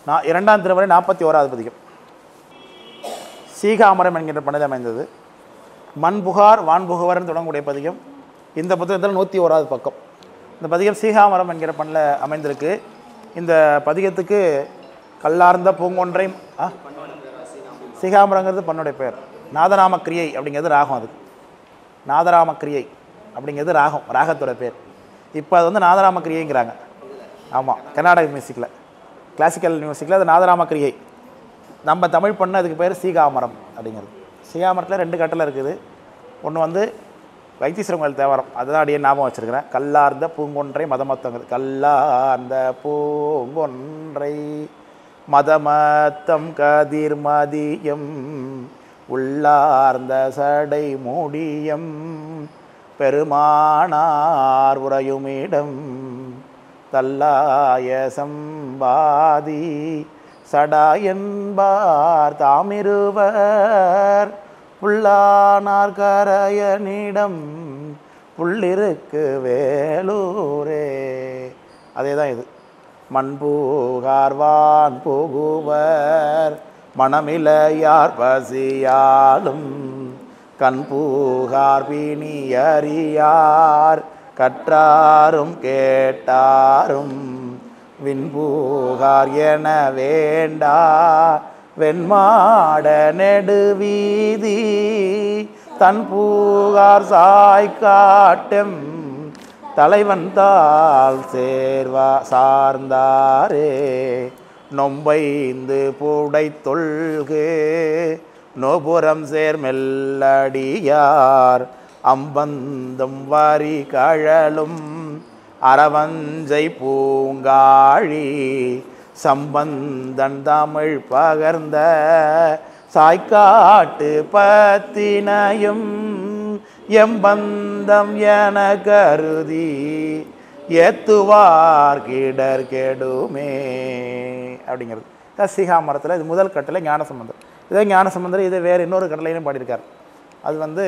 நான் இரண்டாம் திருமுறை நாற்பத்தி ஓராவது பதிகம் சீகாமரம் என்கின்ற பணியில் அமைந்தது மண்புகார் வான்புகவர்னு தொடங்கக்கூடிய பதிகம் இந்த புத்தகத்தில் நூற்றி ஓராவது பக்கம் இந்த பதிகம் சீகாமரம் என்கிற பண்ணில் அமைந்திருக்கு இந்த பதிகத்துக்கு கல்லார்ந்த பூங்கொன்றை ஆ சீகாமரங்கிறது பண்ணுடைய பெயர் நாதராம கிரியை அப்படிங்கிறது ராகம் அது நாதராம கிரியை அப்படிங்கிறது ராகம் ராகத்தோட பேர் இப்போ அது வந்து நாதராம கிரியைங்கிறாங்க ஆமாம் கர்நாடக மியூசிக்கில் கிளாசிக்கல் மியூசிக்கில் அது நாதராம கிரியை நம்ம தமிழ் பண்ண அதுக்கு பேர் சீகாமரம் அப்படிங்கிறது சீகாமரத்தில் ரெண்டு கட்டளை இருக்குது ஒன்று வந்து வைத்தீஸ்வரன் கோயில் தேவாரம் அதுதான் அப்படியே ஞாபகம் வச்சுருக்கிறேன் கல்லார்ந்த பூங்கொன்றை மதமத்தங்கிறது கல்லார்ந்த பூங்கொன்றை மதமத்தம் கதிர் மதியம் உள்ளார்ந்த சடை முடியம் பெருமானார் உறையுமிடம் தல்லாய சம்பாதி சடாயன்பார் தாமிருவர் புல்லானார் கரையனிடம் புள்ளிருக்கு வேலூரே அதே தான் இது மண்பூகார்வான் புகுவர் மணமிலையார் பசியாலும் கண்பூகார் பிணியறியார் கற்றாரும் கேட்டாரும் விண்பூகார் என வேண்டா வெண்மாட நெடுவீதி தன் பூகார் சாய் காட்டும் தலைவன் தாள் சேர்வா சார்ந்தாரே நொம்பைந்து பூடை தொல்கு நோபுரம் சேர் மெல்லடியார் அம்பந்தும் வரி கழலும் அரவஞ்சை பூங்காழி சம்பந்தன் தமிழ் பகர்ந்த சாய்க்காட்டு பத்தினையும் எம்பந்தம் என கருதி ஏத்துவார் கிடர் கெடுமே அப்படிங்கிறது கசிகாமரத்தில் இது முதல் கட்டளை ஞானசம்பந்தர் இதே ஞானசம்பந்தர் இது வேறு இன்னொரு கட்டளையிலும் பாடியிருக்கார் அது வந்து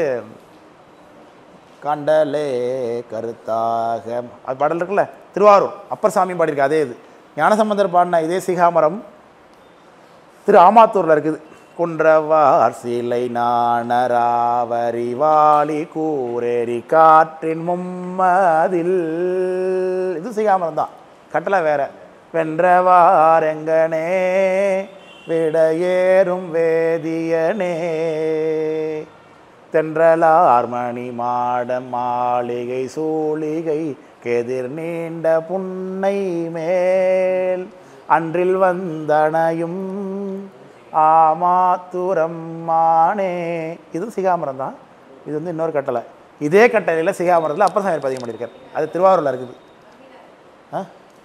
கண்டலே கருத்தாக அது பாடல் இருக்குல்ல திருவாரூர் அப்பர் சாமி பாடியிருக்கு அதே இது ஞானசம்பந்தர் பாடின இதே சிகாமரம் திரு ஆமாத்தூரில் இருக்குது குன்றவார் சிலை நாணராவரி வாலி கூரேரி காற்றின் மும்மதில் இது சிகாமரம் தான் கட்டளை வேற வென்றவாரெங்கனே விடையேறும் வேதியனே தென்றலார் மணி மாடம் மாளிகை சூளிகை கெதிர் நீண்ட புன்னை மேல் அன்றில் வந்தனையும் ஆமாத்துரம் மானே இது சிகாமரம் தான் இது வந்து இன்னொரு கட்டளை இதே கட்டளையில் சிகாமரத்தில் அப்பர் சாமி பதிவு பண்ணியிருக்கார் அது திருவாரூரில் இருக்குது ஆ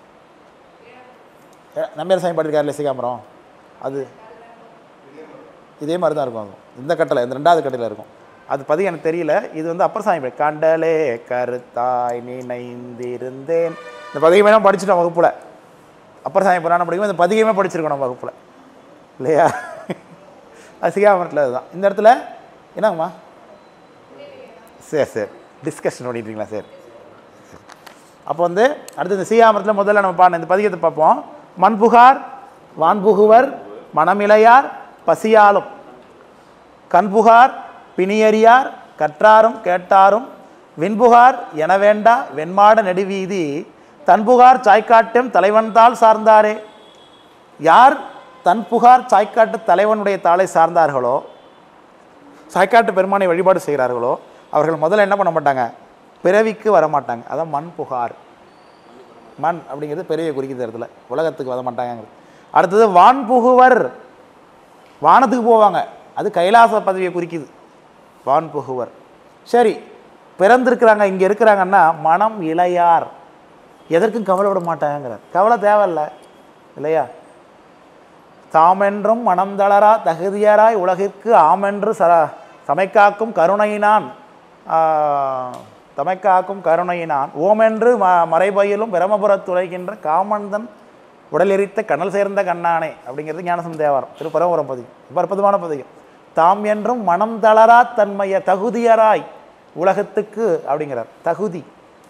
ஏ, நம்பியார் சாமி பாடியிருக்காருல்ல சிகாமரம் அது இதே மாதிரி தான் இருக்கும் அதுவும் இந்த கட்டளை இந்த ரெண்டாவது கட்டளையில் இருக்கும் அது பதிவு எனக்கு தெரியல இது வந்து அப்பர் சாமி பாடி கண்டலே கருத்தாய் நினைந்திருந்தேன் இந்த பதிகமே நான் படிச்சிட்டோம் வகுப்பில் அப்பர் சாமி புராணம் படிக்கும் இந்த பதிகமே படிச்சிருக்கோம் நம்ம வகுப்பில் இல்லையா அது சிகாமரத்தில் அதுதான் இந்த இடத்துல என்னங்கம்மா சரி சரி டிஸ்கஷன் பண்ணிட்டுருங்களா சரி அப்போ வந்து அடுத்து இந்த சீயாமரத்தில் முதல்ல நம்ம பாடின இந்த பதிகத்தை பார்ப்போம் மண்புகார் வான்புகுவர் மணமிலையார் பசியாலும் கண்புகார் பிணியறியார் கற்றாரும் கேட்டாரும் விண்புகார் என வேண்டா வெண்மாட நெடுவீதி தன்புகார் சாய்க்காட்டும் தலைவன்தாள் சார்ந்தாரே யார் தன் புகார் சாய்க்காட்டு தலைவனுடைய தாளை சார்ந்தார்களோ சாய்க்காட்டு பெருமானை வழிபாடு செய்கிறார்களோ அவர்கள் முதல்ல என்ன பண்ண மாட்டாங்க பிறவிக்கு வர மாட்டாங்க அதான் மண் புகார் மண் அப்படிங்கிறது பெரிய குறிக்குது இடத்துல உலகத்துக்கு வர மாட்டாங்கிறது அடுத்தது வான் புகுவர் வானத்துக்கு போவாங்க அது கைலாச பதவியை குறிக்குது வான் புகுவர் சரி பிறந்திருக்கிறாங்க இங்கே இருக்கிறாங்கன்னா மனம் இளையார் எதற்கும் கவலைப்பட மாட்டாங்கிறார் கவலை தேவையில்ல இல்லையா தாமென்றும் மனம் தளரா தகுதியராய் உலகிற்கு ஆமென்று ச சமைக்காக்கும் கருணையினான் ஆ, தமைக்காக்கும் கருணையினான் ஓமென்று ம மறைபயிலும் பிரமபுரத் துளைகின்ற காமந்தன் உடலெரித்த கனல் சேர்ந்த கண்ணானே அப்படிங்கிறது ஞானசம் தேவாரம் திருப்பரபுரம் பதிகம் ரொம்ப அற்புதமான பதிகம் தாம் என்றும் மனம் தளரா தன்மைய தகுதியராய் உலகத்துக்கு அப்படிங்கிறார் தகுதி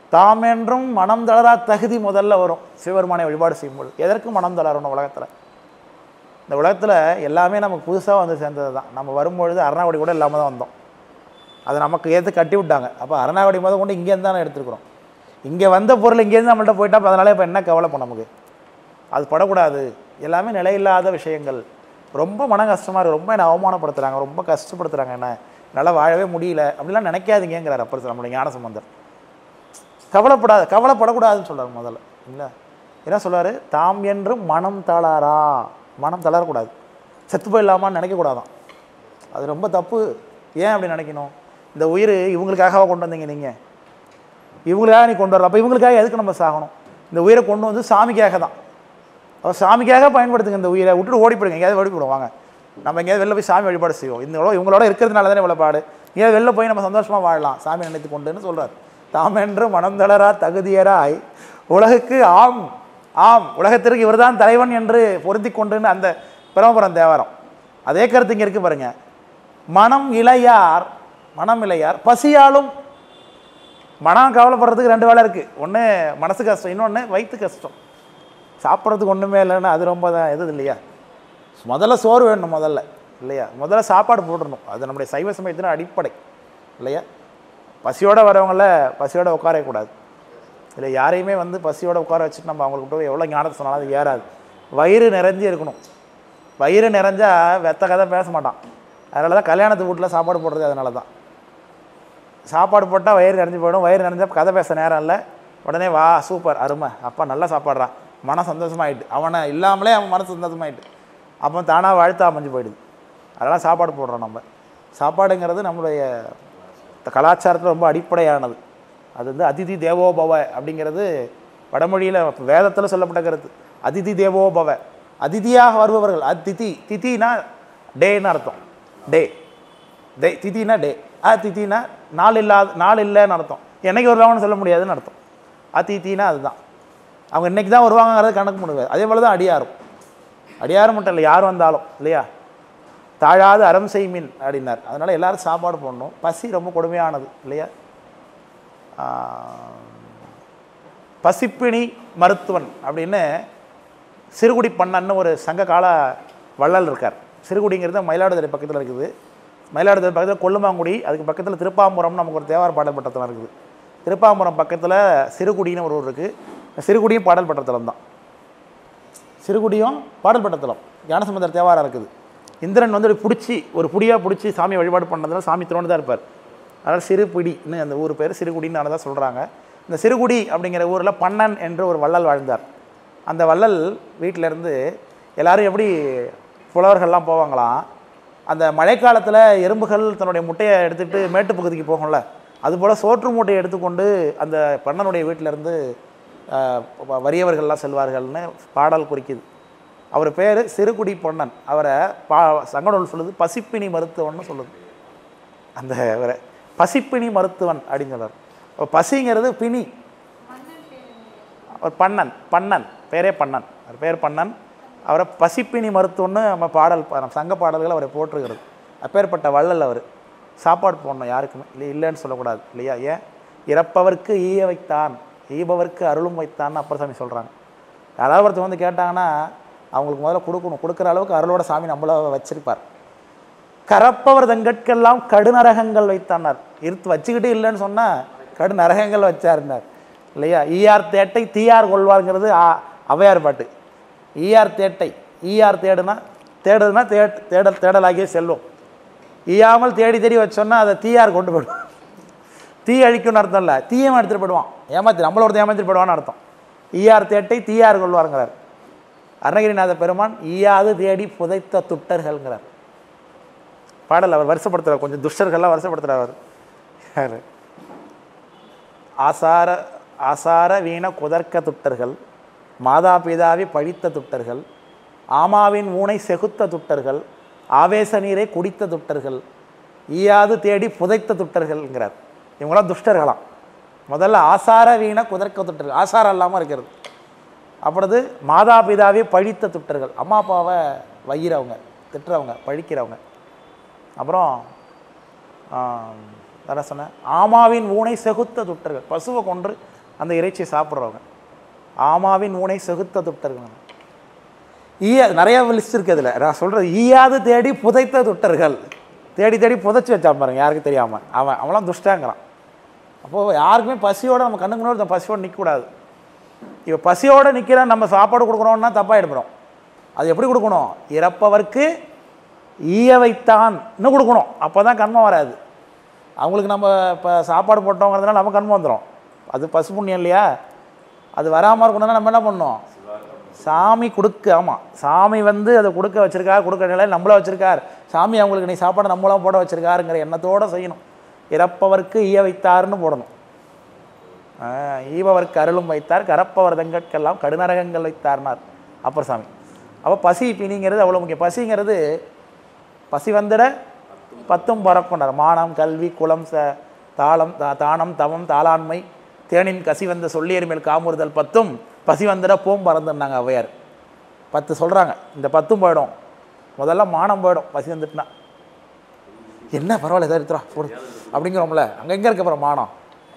தாம் என்றும் மனம் தளரா தகுதி முதல்ல வரும் சிவபெருமானை வழிபாடு செய்யும்போது எதற்கு மனம் தளரணும் உலகத்தில் இந்த உலகத்தில் எல்லாமே நமக்கு புதுசாக வந்து சேர்ந்தது தான் நம்ம வரும்பொழுது அரணாவடி கூட இல்லாமல் தான் வந்தோம் அதை நமக்கு ஏற்று கட்டி விட்டாங்க அப்போ அரணாவடி முத கொண்டு இங்கேருந்து தானே எடுத்துருக்குறோம் இங்கே வந்த பொருள் இங்கேருந்து நம்மள்ட்ட போயிட்டா அப்ப அதனால இப்போ என்ன கவலை இப்போ நமக்கு அது படக்கூடாது எல்லாமே நிலையில்லாத விஷயங்கள் ரொம்ப மன கஷ்டமாக இருக்குது ரொம்ப என்னை அவமானப்படுத்துகிறாங்க ரொம்ப கஷ்டப்படுத்துகிறாங்க என்ன என்னால் வாழவே முடியல அப்படிலாம் நினைக்காதீங்கிறார் அப்பர் நம்மளுடைய ஞான சம்பந்தர் கவலைப்படாத கவலைப்படக்கூடாதுன்னு சொல்றாரு முதல்ல இல்லை என்ன சொல்றாரு தாம் என்று மனம் தளரா மனம் தளரக்கூடாது செத்து போயிடலாமான்னு நினைக்கக்கூடாதான் அது ரொம்ப தப்பு ஏன் அப்படி நினைக்கணும் இந்த உயிர் இவங்களுக்காகவா கொண்டு வந்தீங்க நீங்கள் இவங்களுக்காக நீ கொண்டு வரல அப்போ இவங்களுக்காக எதுக்கு நம்ம சாகணும் இந்த உயிரை கொண்டு வந்து சாமிக்காக தான் அப்போ சாமிக்காக பயன்படுத்துங்க இந்த உயிரை விட்டுட்டு ஓடி போடுங்க எங்கேயாவது ஓடி போடுவோம் வாங்க நம்ம எங்கேயாவது வெளில போய் சாமி வழிபாடு செய்வோம் இந்த இவங்களோட இருக்கிறதுனால தானே இவ்வளோ பாடு எங்கேயாவது வெளில போய் நம்ம சந்தோஷமாக வாழலாம் சாமி நினைத்து கொண்டுன்னு சொல்கிறார் தாமென்று மனந்தளரா தகுதியராய் உலகுக்கு ஆம் ஆம் உலகத்திற்கு இவர்தான் தலைவன் என்று பொருத்தி கொண்டுன்னு அந்த பிரமபுரம் தேவாரம் அதே கருத்து இங்கே இருக்கு பாருங்க மனம் இளையார் மனம் இளையார் பசியாலும் மனம் கவலைப்படுறதுக்கு ரெண்டு வேலை இருக்குது ஒன்று மனசு கஷ்டம் இன்னொன்று வயிற்று கஷ்டம் சாப்பிட்றதுக்கு ஒன்றுமே இல்லைன்னா அது ரொம்ப தான் எது இல்லையா முதல்ல சோறு வேணும் முதல்ல இல்லையா முதல்ல சாப்பாடு போட்டுடணும் அது நம்முடைய சைவ சமயத்தின் அடிப்படை இல்லையா பசியோட வரவங்கள பசியோட உட்காரக்கூடாது இல்லை யாரையுமே வந்து பசியோட உட்கார வச்சுட்டு நம்ம அவங்களுக்கு போய் எவ்வளோ ஞானத்தை சொன்னாலும் அது ஏறாது வயிறு நிறைஞ்சு இருக்கணும் வயிறு நிறைஞ்சா வெத்த கதை பேச மாட்டான் அதனால தான் கல்யாணத்து வீட்டில் சாப்பாடு போடுறது அதனால தான் சாப்பாடு போட்டால் வயிறு நிறைஞ்சு போயிடும் வயிறு நிறைஞ்சா கதை பேச நேரம் இல்லை உடனே வா சூப்பர் அருமை அப்பா நல்லா சாப்பாடுறான் மனம் சந்தோஷமாயிட்டு அவனை இல்லாமலே அவன் மனசு சந்தோஷமாயிட்டு அப்போ தானாக வாழ்த்தா அமைஞ்சு போயிடுது அதெல்லாம் சாப்பாடு போடுறோம் நம்ம சாப்பாடுங்கிறது நம்மளுடைய கலாச்சாரத்தில் ரொம்ப அடிப்படையானது அது வந்து அதிதி தேவோபவ அப்படிங்கிறது வடமொழியில் வேதத்தில் சொல்லப்பட்ட கருத்து அதிதி தேவோபவ அதிதியாக வருபவர்கள் அதிதி திதினா டேன்னு அர்த்தம் டே டே திதினா டே அ திதினா நாள் இல்லாத நாள் இல்லைன்னு அர்த்தம் என்னைக்கு வருவாங்கன்னு சொல்ல முடியாதுன்னு அர்த்தம் அதித்தினா அதுதான் அவங்க இன்னைக்கு தான் வருவாங்கங்கிறது கணக்கு முடியாது அதே போல் தான் அடியாரும் அடியாரும் மட்டும் இல்லை யார் வந்தாலும் இல்லையா தாழாது அறம் செய்மின் அப்படின்னார் அதனால் எல்லாரும் சாப்பாடு போடணும் பசி ரொம்ப கொடுமையானது இல்லையா ஆஹ், பசிப்பிணி மருத்துவன் அப்படின்னு சிறுகுடி பண்ணன்னு ஒரு சங்க கால வள்ளல் இருக்கார் சிறுகுடிங்கிறது மயிலாடுதுறை பக்கத்தில் இருக்குது மயிலாடுதுறை பக்கத்தில் கொல்லுமாங்குடி அதுக்கு பக்கத்தில் திருப்பாம்புரம்னு நமக்கு ஒரு தேவார பாடல் பட்டத்தில் இருக்குது திருப்பாம்புரம் பக்கத்தில் சிறுகுடின்னு ஒரு ஊர் இருக்குது சிறுகுடியும் பாடல் பட்டத்தலம் தான் சிறுகுடியும் பாடல் பட்டத்தலம் ஞானசம்பந்தர் தேவாரம் இருக்குது இந்திரன் வந்து பிடிச்சி ஒரு புடியாக பிடிச்சி சாமி வழிபாடு பண்ணதுனால சாமி திரோண்டு தான் இருப்பார் அதனால் சிறுபிடின்னு அந்த ஊர் பேர் சிறுகுடின்னு தான் சொல்கிறாங்க இந்த சிறுகுடி அப்படிங்கிற ஊரில் பண்ணன் என்று ஒரு வள்ளல் வாழ்ந்தார் அந்த வள்ளல் வீட்டில இருந்து எல்லாரும் எப்படி புலவர்கள்லாம் போவாங்களாம் அந்த மழைக்காலத்தில் எறும்புகள் தன்னுடைய முட்டையை எடுத்துகிட்டு மேட்டு பகுதிக்கு போகும்ல அதுபோல் சோற்று மூட்டையை எடுத்துக்கொண்டு அந்த பண்ணனுடைய வீட்டிலேருந்து வறியவர்கள்லாம் செல்வார்கள்னு பாடல் குறிக்குது அவர் பேர் சிறுகுடி பொன்னன் அவரை பா சங்கநூல் சொல்லுது பசிப்பினி மருத்துவன்னு சொல்லுது அந்த அவரை பசிப்பினி மருத்துவன் அப்படின்னு சொல்றார் அப்ப பசிங்கிறது பிணி அவர் பண்ணன் பண்ணன் பேரே பண்ணன் அவர் பேர் பண்ணன் அவரை பசிப்பினி மருத்துவம்னு நம்ம பாடல் பா- நம்ம சங்க பாடல்கள் அவரை போட்டிருக்கிறது அப்பேற்பட்ட வள்ளல் அவர் சாப்பாடு போடணும் யாருக்குமே இல்லை இல்லைன்னு சொல்லக்கூடாது இல்லையா ஏன் இறப்பவர்க்கு ஈய வைத்தான் ஈபவர்க்கு அருளும் வைத்தான்னு அப்பர் சாமி சொல்கிறாங்க யாராவது ஒருத்தர் வந்து கேட்டாங்கன்னா அவங்களுக்கு முதல்ல கொடுக்கணும் கொடுக்குற அளவுக்கு அருளோட சாமி நம்மள வச்சிருப்பார் கரப்பவர் தங்கட்கெல்லாம் கடுநரகங்கள் வைத்தானார் இருத்து வச்சுக்கிட்டு இல்லைன்னு சொன்னால் கடுநரகங்கள் வச்சாருன்னார் இல்லையா ஈயார் தேட்டை தீயார் கொள்வாருங்கிறது ஆ- ஔவையார் பாட்டு ஈயார் தேட்டை ஈயார் தேடுனா தேடுதுன்னா தே தேடல் தேடலாகிய செல்வம் ஈயாமல் தேடி தேடி வச்சோன்னா அதை தீயார் கொண்டு போயிடும் தீ அழிக்கும்னு அர்த்தம் இல்லை தீயவன் எடுத்துகிட்டு போயிடுவான் ஏமாத்தி நம்மள ஒருத்தன் ஏமாத்திட்டு போயிடுவான்னு அர்த்தம் ஈயார் தேட்டை தீயார் கொள்வாருங்கிறார் அருணகிரிநாத பெருமான் ஈயாது தேடி புதைத்த துட்டர்கள்ங்கிறார் பாடல் அவர் வருஷப்படுத்துகிறார் கொஞ்சம் துஷ்டர்கள்லாம் வருஷப்படுத்துகிறார் அவர் யாரு ஆசார ஆசார வீண குதர்க்க துட்டர்கள் மாதா பிதாவி பழித்த துட்டர்கள் ஆமாவின் ஊனை செகுத்த துட்டர்கள் ஆவேச நீரை குடித்த துட்டர்கள் ஈயாது தேடி புதைத்த துட்டர்கள்ங்கிறார் இவங்களாம் துஷ்டர்களாம் முதல்ல ஆசார வீண குதர்க்க துட்டர்கள் ஆசாரம் இல்லாமல் இருக்கிறது அப்பொழுது மாதா பிதாவை பழித்த துட்டர்கள் அம்மா அப்பாவை வயிறவங்க திட்டுறவங்க பழிக்கிறவங்க அப்புறம் ஆம், வேற சொன்னேன் ஆமாவின் ஊனை செகுத்த துட்டர்கள் பசுவை கொன்று அந்த இறைச்சியை சாப்பிட்றவங்க ஆமாவின் ஊனை செகுத்த துட்டர்கள் ஈய நிறைய லிஸ்ட் இருக்குது அதில் நான் சொல்கிறது ஈயாது தேடி புதைத்த துட்டர்கள் தேடி தேடி புதைச்சி வச்சான் பாருங்க யாருக்கும் தெரியாமல் அவன் அவன்லாம் துஷ்டாங்கிறான் அப்போது யாருக்குமே பசியோட நம்ம கண்ணுக்கு முன்னாடி ஒருத்தன் பசியோடு நிற்கக்கூடாது இப்போ பசியோடு நிற்கிற நம்ம சாப்பாடு கொடுக்குறோம்னா தப்பாக எடுக்கிறோம் அது எப்படி கொடுக்கணும் இறப்பவர்க்கு ஈய வைத்தான் இன்னும் கொடுக்கணும் அப்போ தான் கண்மம் வராது அவங்களுக்கு நம்ம இப்போ சாப்பாடு போட்டோங்கிறதுனால நம்ம கண்மம் வந்துடும் அது பசு புண்ணியம் இல்லையா அது வராமல் இருக்கணும்னா நம்ம என்ன பண்ணணும் சாமி கொடுக்க ஆமாம் சாமி வந்து அதை கொடுக்க வச்சிருக்கார் கொடுக்க நிலை நம்மள வச்சிருக்கார் சாமி அவங்களுக்கு நீ சாப்பாடு நம்மளாம் போட வச்சிருக்காருங்கிற எண்ணத்தோடு செய்யணும் இறப்பவர்க்கு ஈய வைத்தார்னு போடணும் ஆ, ஈபவர்க்கு அருளும் வைத்தார் கரப்பவர் தங்கட்கெல்லாம் கடுநரகங்கள் வைத்தார்னார் அப்பர் சாமி அப்போ பசி பிணிங்கிறது அவ்வளோ முக்கியம் பசிங்கிறது பசி வந்துட பத்தும் பறக்குண்டார் மானம் கல்வி குலம் ச தாளம் தா- தானம் தவம் தாளாண்மை தேனின் கசி வந்த சொல்லியர் மேல் காமுறுதல் பத்தும் பசி வந்துட போம் பறந்துன்னாங்க ஔவையார் பத்து சொல்கிறாங்க இந்த பத்தும் போயிடும் முதல்ல மானம் போயிடும் பசி வந்துட்டுனா என்ன பரவாயில்ல எதாவது எடுத்துடா போடு அப்படிங்கிறோம்ல அங்கே எங்கே இருக்க அப்புறம் மானம்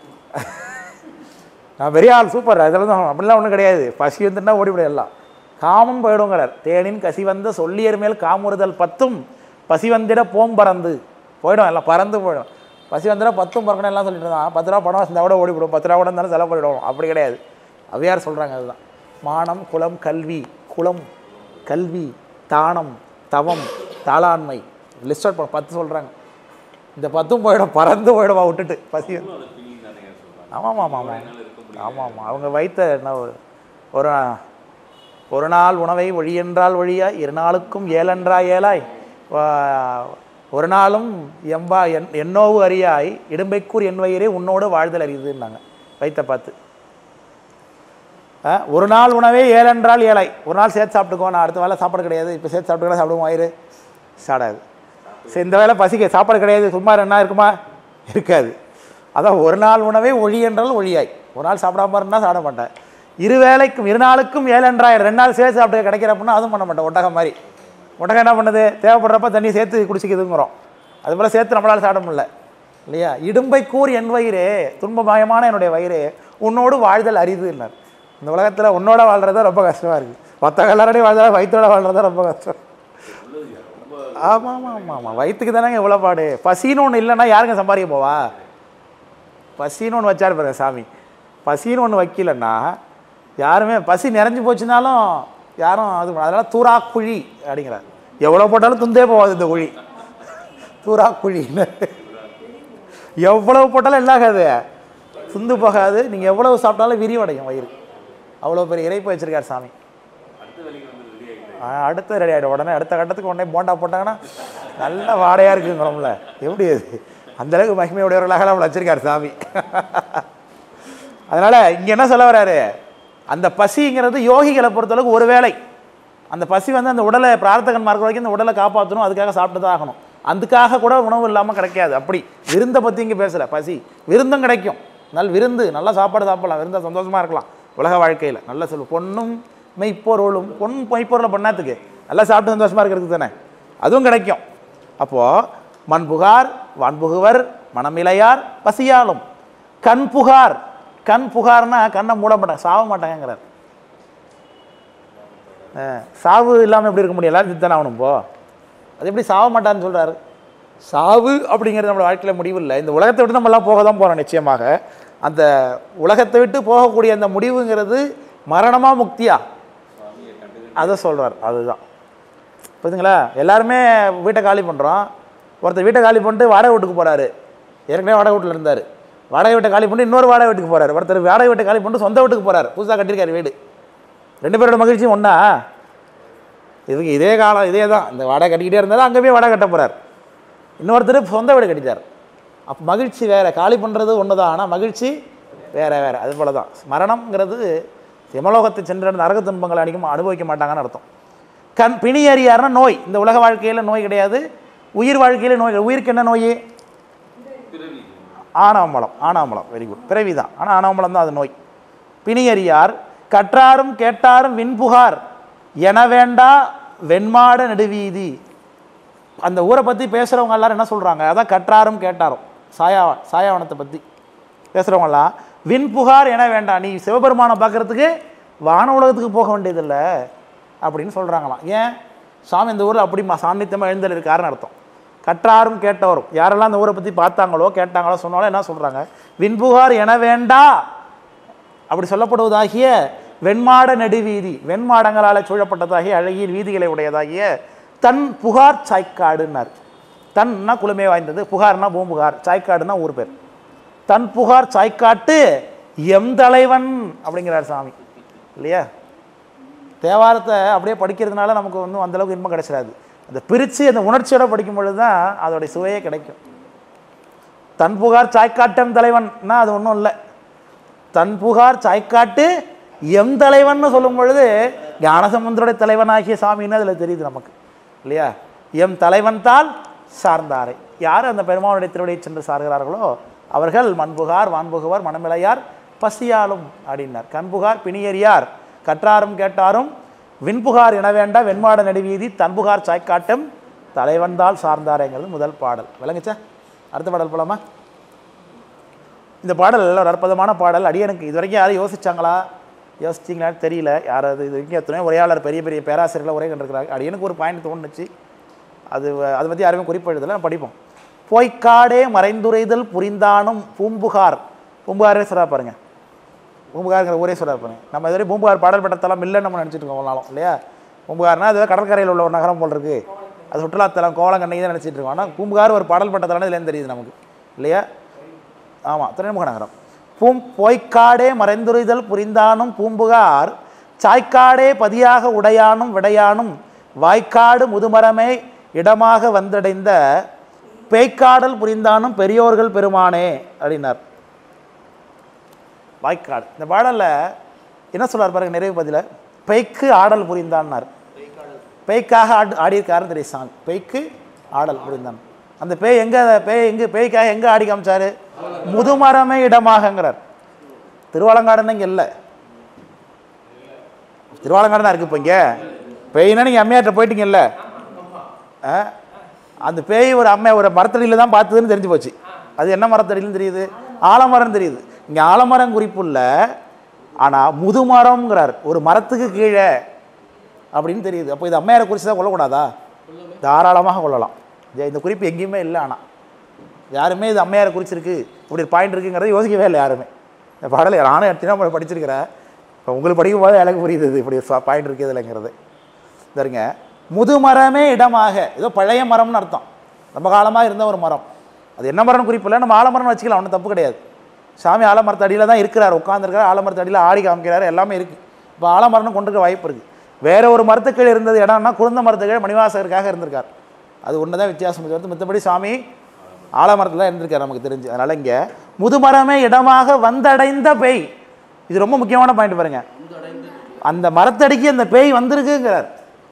நான் பெரிய ஆள் சூப்பர் அதெல்லாம் தான் அப்படிலாம் ஒன்றும் கிடையாது பசி வந்துட்டுனா ஓடிவிடும் எல்லாம் காமம் போயிடுங்கிறார் தேனின் கசி வந்த சொல்லியர் மேல் காமுறுதல் பத்தும் பசி வந்திட போம் பறந்து போயிடும் எல்லாம் பறந்து போயிடும் பசி வந்துட பத்தும் பறக்கணும் எல்லாம் சொல்லிட்டு இருந்தான் பத்து ரூபா பணம் இருந்தால் கூட ஓடிவிடும் பத்து ரூபா கூட இருந்தாலும் செலவு பண்ணிவிடும் அப்படி கிடையாது அவ்வையார் சொல்கிறாங்க அதுதான் மானம் குலம் கல்வி குலம் கல்வி தானம் தவம் தாளாண்மை லிஸ்ட் அவுட் பண்ண பத்து சொல்கிறாங்க இந்த பத்தும் போயிடும் பறந்து போயிடுவா விட்டுட்டு பசி வந்து அது ஃபீலிங் தானே சொல்றாங்க ஆமாம் ஆமாம் ஆமாம் என்னால இருக்க முடியல ஆமாம் ஆமாம் அவங்க வைத்த என்ன ஒரு ஒரு ஒரு நாள் உணவை ஒழியென்றால் ஒழியாய் இரு நாளுக்கும் ஏழென்றா ஏழாய் வா- ஒரு நாளும் எம்பா என் என்னோவு அறியாய் இடும்பைக்கூர் என் வயிறே உன்னோடு வாழ்தல் அறியுதுன்னாங்க வைத்த பார்த்து ஆ, ஒரு நாள் உணவே ஏழென்றால் ஏழாய் ஒரு நாள் சேர்த்து சாப்பிட்டுக்கோ நான் அடுத்த வேளை சாப்பாடு கிடையாது இப்போ சேர்த்து சாப்பிட்டுக்கலாம் சாப்பிடுவோம் வயிறு சாடாது சரி இந்த வேளை பசிக்க சாப்பாடு கிடையாது சும்மா என்ன இருக்குமா இருக்காது அதான் ஒரு நாள் உணவே ஒழி என்றால் ஒழியாய் ஒரு நாள் சாப்பிடாம இருந்தால் சாப்பிட மாட்டேன் இரு வேளைக்கும் இரு நாளுக்கும் ஏழென்றாயிரம் ரெண்டு நாள் சேர்த்து சாப்பிட்டு கிடைக்கிறப்பன்னா அதுவும் பண்ண மாட்டேன் ஒட்டகம் மாதிரி ஒட்டகம் என்ன பண்ணுது தேவைப்படுறப்ப தண்ணி சேர்த்து குடிச்சிக்குதுங்கிறோம் அது போல் சேர்த்து நம்மளால் சாப்பிட முடியல இல்லையா இடும்பை கூர் என் வயிறு துன்பமயமான என்னுடைய வயிறு உன்னோடு வாழ்தல் அரிதுன்னார் இந்த உலகத்தில் உன்னோட வாழ்றது ரொம்ப கஷ்டமாக இருக்குது மற்ற கல்லறடி வாழ்றதா வயிற்றோட வாழ்றது ரொம்ப கஷ்டம் ஆமாம் ஆமாம் ஆமாம் ஆமாம் வயிற்றுக்கு தானேங்க இவ்வளோ பாடு பசின்னு ஒன்று இல்லைன்னா யாருங்க சம்பாதிக்க போவா பசின்னு ஒன்று வச்சார் பாருங்க சாமி பசின்னு ஒன்று வைக்கலன்னா யாருமே பசி நிறைஞ்சு போச்சுனாலும் யாரும் அது அதனால் தூரா குழி அப்படிங்கிறார் எவ்வளோ போட்டாலும் துந்தே போகாது இந்த குழி தூரா குழின்னு எவ்வளவு போட்டாலும் என்ன ஆகாது துந்து போகாது நீங்கள் எவ்வளவு சாப்பிட்டாலும் விரிவடையும் வயிறு அவ்வளோ பெரிய இறைப்பு வச்சிருக்கார் சாமி அடுத்த வேலைக்கு வந்து ரெடி ஆகிட்டு ஆ, அடுத்து ரெடி ஆகிடும் உடனே அடுத்த கட்டத்துக்கு உடனே போண்டா போட்டாங்கன்னா நல்ல வாடையாக இருக்குங்கிறோம்ல எப்படி அது அந்த அளவுக்கு மகிமையுடையவர்களாக நம்ம வச்சிருக்காரு சாமி அதனால் இங்கே என்ன சொல்ல வராரு அந்த பசிங்கிறது யோகிகளை பொறுத்தளவுக்கு ஒரு வேளை அந்த பசி வந்து அந்த உடலை பிரார்த்தகன் மார்க்க வரைக்கும் அந்த உடலை காப்பாற்றணும் அதுக்காக சாப்பிட்டு தான் ஆகணும் அதுக்காக கூட உணவு இல்லாமல் கிடைக்காது அப்படி விருந்தை பற்றி இங்கே பேசல பசி விருந்தும் கிடைக்கும் நல் விருந்து நல்லா சாப்பாடு சாப்பிடலாம் விருந்தா சந்தோஷமாக இருக்கலாம் உலக வாழ்க்கையில் நல்ல சொல் பொண்ணும் மெய்ப்பொருளும் பொன் மெய்ப்பொருளை பண்ணாத்துக்கு நல்லா சாப்பிட்டு சந்தோஷமாக இருக்கிறதுக்கு தானே அதுவும் கிடைக்கும் அப்போது மண் புகார் வான்புகுவர் மனமிலையார் பசியாலும் கண் புகார் கண் புகார்னா கண்ணை மூட மாட்டாங்க சாவ மாட்டாங்கங்கிறார் ஆ, சாவு இல்லாமல் எப்படி இருக்க முடியும் எல்லாரும் சித்தனை ஆகணும் இப்போ அது எப்படி சாவ மாட்டான்னு சொல்கிறாரு சாவு அப்படிங்கிறது நம்ம வாழ்க்கையில் முடிவு இல்லை இந்த உலகத்தை விட்டு நம்ம எல்லாம் போக தான் போகிறோம் நிச்சயமாக அந்த உலகத்தை விட்டு போகக்கூடிய அந்த முடிவுங்கிறது மரணமா முக்தியா அதை சொல்கிறார் அதுதான் புரியுதுங்களா எல்லாருமே வீட்டை காலி பண்ணுறோம் ஒருத்தர் வீட்டை காலி பண்ணிட்டு வாடகை வீட்டுக்கு போகிறாரு ஏற்கனவே வாடகை வீட்டில் இருந்தார் வாடகை வீட்டை காலி பண்ணிட்டு இன்னொரு வாடகை வீட்டுக்கு போகிறாரு ஒருத்தர் வாடகை வீட்டை காலி பண்ணிட்டு சொந்த வீட்டுக்கு போகிறாரு புதுசாக கட்டியிருக்காரு வீடு ரெண்டு பேரோட மகிழ்ச்சியும் ஒன்றா இதுக்கு இதே காலம் இதே தான் இந்த வாடகை கட்டிக்கிட்டே இருந்தாலும் அங்கே போய் வாடகை கட்ட போகிறார் இன்னொருத்தர் சொந்த வீடு கட்டிட்டார் அப்போ மகிழ்ச்சி வேறு காலி பண்ணுறது ஒன்று தான் ஆனால் மகிழ்ச்சி வேறு வேறு அது போல தான் மரணம்ங்கிறது யமலோகத்தை சென்ற நரக துன்பங்களை அடிக்கும் அனுபவிக்க மாட்டாங்கன்னு அர்த்தம் கண் பிணி அறியாருன்னா நோய் இந்த உலக வாழ்க்கையில் நோய் கிடையாது உயிர் வாழ்க்கையில் நோய் கிடையாது. உயிருக்கு என்ன நோய் பிறவி ஆணவமலம் ஆணவமலம் வெரி குட் பிறவி தான் ஆனால் ஆணவமலம் தான் அது நோய் பிணியறியார் கற்றாரும் கேட்டாரும் விண்புகார் என வேண்டா வெண்மாட நெடுவீதி அந்த ஊரை பற்றி பேசுகிறவங்க எல்லாரும் என்ன சொல்கிறாங்க அதான் கற்றாரும் கேட்டாரும் சாயா சாயாவனத்தை பற்றி பேசுகிறவங்கலாம் விண் புகார் என வேண்டாம் நீ சிவபெருமானை பார்க்கறதுக்கு வான உலகத்துக்கு போக வேண்டியதில்லை அப்படின்னு சொல்கிறாங்களாம் ஏன் சாமி இந்த ஊரில் அப்படி ம- சாநித்தியமாக எழுந்தல் இருக்காருன்னு அர்த்தம் கற்றாரும் கேட்டவரும் யாரெல்லாம் இந்த ஊரை பற்றி பார்த்தாங்களோ கேட்டாங்களோ சொன்னாலும் என்ன சொல்கிறாங்க விண்புகார் என வேண்டா அப்படி சொல்லப்படுவதாகிய வெண்மாட நெடுவீதி வெண்மாடங்களால் சூழப்பட்டதாகிய அழகிய வீதிகளை உடையதாகிய தன் புகார் சாய்க்காடுன்னார் தன்னா குளுமை வாய்ந்தது புகார்னா பூம்புகார் சாய்க்காடுன்னா ஊர் பேர் தன் புகார் சாய்க்காட்டு எம் தலைவன் அப்படிங்கிறார் சாமி இல்லையா தேவாரத்தை அப்படியே படிக்கிறதுனால நமக்கு வந்து அந்த அளவுக்கு இன்பம் கிடைச்சிடாது அந்த பிரித்து அந்த உணர்ச்சியோட படிக்கும் பொழுது தான் அதோடைய சுவையே கிடைக்கும் தன் புகார் சாய்க்காட்டம் தலைவன்னா அது ஒன்றும் இல்லை தன் புகார் சாய்க்காட்டு எம் தலைவன்னு சொல்லும் பொழுது ஞானசமுந்தருடைய தலைவனாகிய சாமின்னு அதில் தெரியுது நமக்கு இல்லையா எம் தலைவன் தால் சார்ந்தாரை யார் அந்த பெருமானுடைய திருவடியை சென்று சார்கிறார்களோ அவர்கள் மண்புகார் வான்புகுவார் மனமிளையார் பசியாலும் அப்படின்னார் கண்புகார் பிணியறியார் கற்றாரும் கேட்டாரும் விண்புகார் என வேண்டா வெண்மாட நடுவீதி தன்புகார் சாய்க்காட்டும் தலைவன்தால் சார்ந்தாரேங்கிறது முதல் பாடல் விளங்குச்சா அடுத்த பாடல் போலாமா இந்த பாடல் ஒரு அற்புதமான பாடல் அடியனுக்கு இது வரைக்கும் யாரும் யோசிச்சாங்களா யோசிச்சிங்களான்னு தெரியல யாராவது இது வரைக்கும் எத்தனையோ உரையாளர் பெரிய பெரிய பேராசிரியர்கள் உரை கண்டிருக்கிறாங்க அடியனுக்கு ஒரு பாயிண்ட் தோணுச்சு அது அதை பற்றி யாருமே குறிப்பு எழுதலை நான் படிப்போம் பொய்க்காடே மறைந்துரைதல் புரிந்தானும் பூம்புகார் பூம்புகாரே சொல்றா பாருங்க பூம்புகாருங்கிற ஊரே சொல்றா பாருங்க நம்ம இதுவரை பூம்புகார் பாடல் பெற்றத்தலம் இல்லைன்னு நம்ம நினச்சிட்டு இருக்கோம் ஒரு நாளும் இல்லையா பூம்புகார்னா அது கடற்கரையில் உள்ள ஒரு நகரம் போல் இருக்கு அது சுற்றுலாத்தலம் கோவலங்கண்ணை தான் நினச்சிட்டு இருக்கோம் ஆனால் பூம்புகார் ஒரு பாடல் பெற்றத்தலம் இதுலேருந்து தெரியுது நமக்கு இல்லையா ஆமாம் துறைமுக நகரம் பூம் பொய்க்காடே மறைந்துரைதல் புரிந்தானும் பூம்புகார் சாய்க்காடே பதியாக உடையானும் விடையானும் வாய்க்காடு முதுமரமே இடமாக வந்தடைந்த பேய்க்காடல் புரிந்தானும் பெரியோர்கள் பெருமானே அப்படின்னார் வாய்க்காடு இந்த பாடலில் என்ன சொல்றார் பாருங்க நிறைவு பதில பெய்க்கு ஆடல் புரிந்தான்னார் பேய்க்காக ஆடு ஆடியிருக்காருன்னு தெரியும் சாங் பேய்க்கு ஆடல் புரிந்தான் அந்த பேய் எங்கே பேய் எங்கே பேய்க்காக எங்கே ஆடி காமிச்சாரு முதுமரமே இடமாகங்கிறார் திருவாலங்காடுன்னு இங்கே இல்லை திருவாலங்காடு தான் இருக்குது இப்போ இங்கே பேய்னா நீங்கள் அம்மையார்ட்ட போயிட்டீங்கல்ல ஆ? அந்த பேய் ஒரு அம்மை ஒரு மரத்தடியில் தான் பார்த்ததுன்னு தெரிஞ்சு போச்சு அது என்ன மரத்தடியிலும் தெரியுது ஆலமரம் தெரியுது இங்கே ஆலமரம் குறிப்பு இல்லை ஆனால் முதுமரம்ங்கிறார் ஒரு மரத்துக்கு கீழே அப்படின்னு தெரியுது அப்போ இது அம்மையாரை குறித்து தான் கொள்ளக்கூடாதா தாராளமாக கொள்ளலாம் இது- இந்த குறிப்பு எங்கேயுமே இல்லை ஆனால் யாருமே இது அம்மையாரை குறிச்சிருக்கு இப்படி ஒரு பாயிண்ட் இருக்குங்கிறத யோசிக்கவே இல்லை யாருமே இந்த பாடலை நானும் எத்தனை படிச்சிருக்கிறேன் இப்போ உங்களுக்கு படிக்கும் போது எனக்கு புரியுது இது இப்படி பாயிண்ட் இருக்குது இல்லைங்கிறது சரிங்க முதுமரமே இடமாக ஏதோ பழைய மரம்னு அர்த்தம் ரொம்ப காலமாக இருந்த ஒரு மரம் அது என்ன மரம்னு குறிப்பில்லை நம்ம ஆலமரம்னு வச்சுக்கலாம் ஒன்றும் தப்பு கிடையாது சாமி ஆலமரத்து அடியில் தான் இருக்கிறார் உட்காந்துருக்கார் ஆலமரத்து அடியில் ஆடி காமிக்கிறார் எல்லாமே இருக்குது இப்போ ஆலமரம்னு கொண்டிருக்க வாய்ப்பு இருக்குது வேற ஒரு மரத்துக்கீழ் இருந்தது இடம்னா குருந்த மரத்துக்கீழ் மணிவாசகருக்காக இருந்திருக்கார் அது ஒன்று தான் வித்தியாசம் தவிர்த்து மற்றபடி சாமி ஆலமரத்தில் தான் இருந்திருக்கார் நமக்கு தெரிஞ்சு அதனால் இங்கே முதுமரமே இடமாக வந்தடைந்த பேய் இது ரொம்ப முக்கியமான பாயிண்ட் பாருங்க அந்த மரத்தடிக்கு அந்த பேய் வந்திருக்குங்கிறார்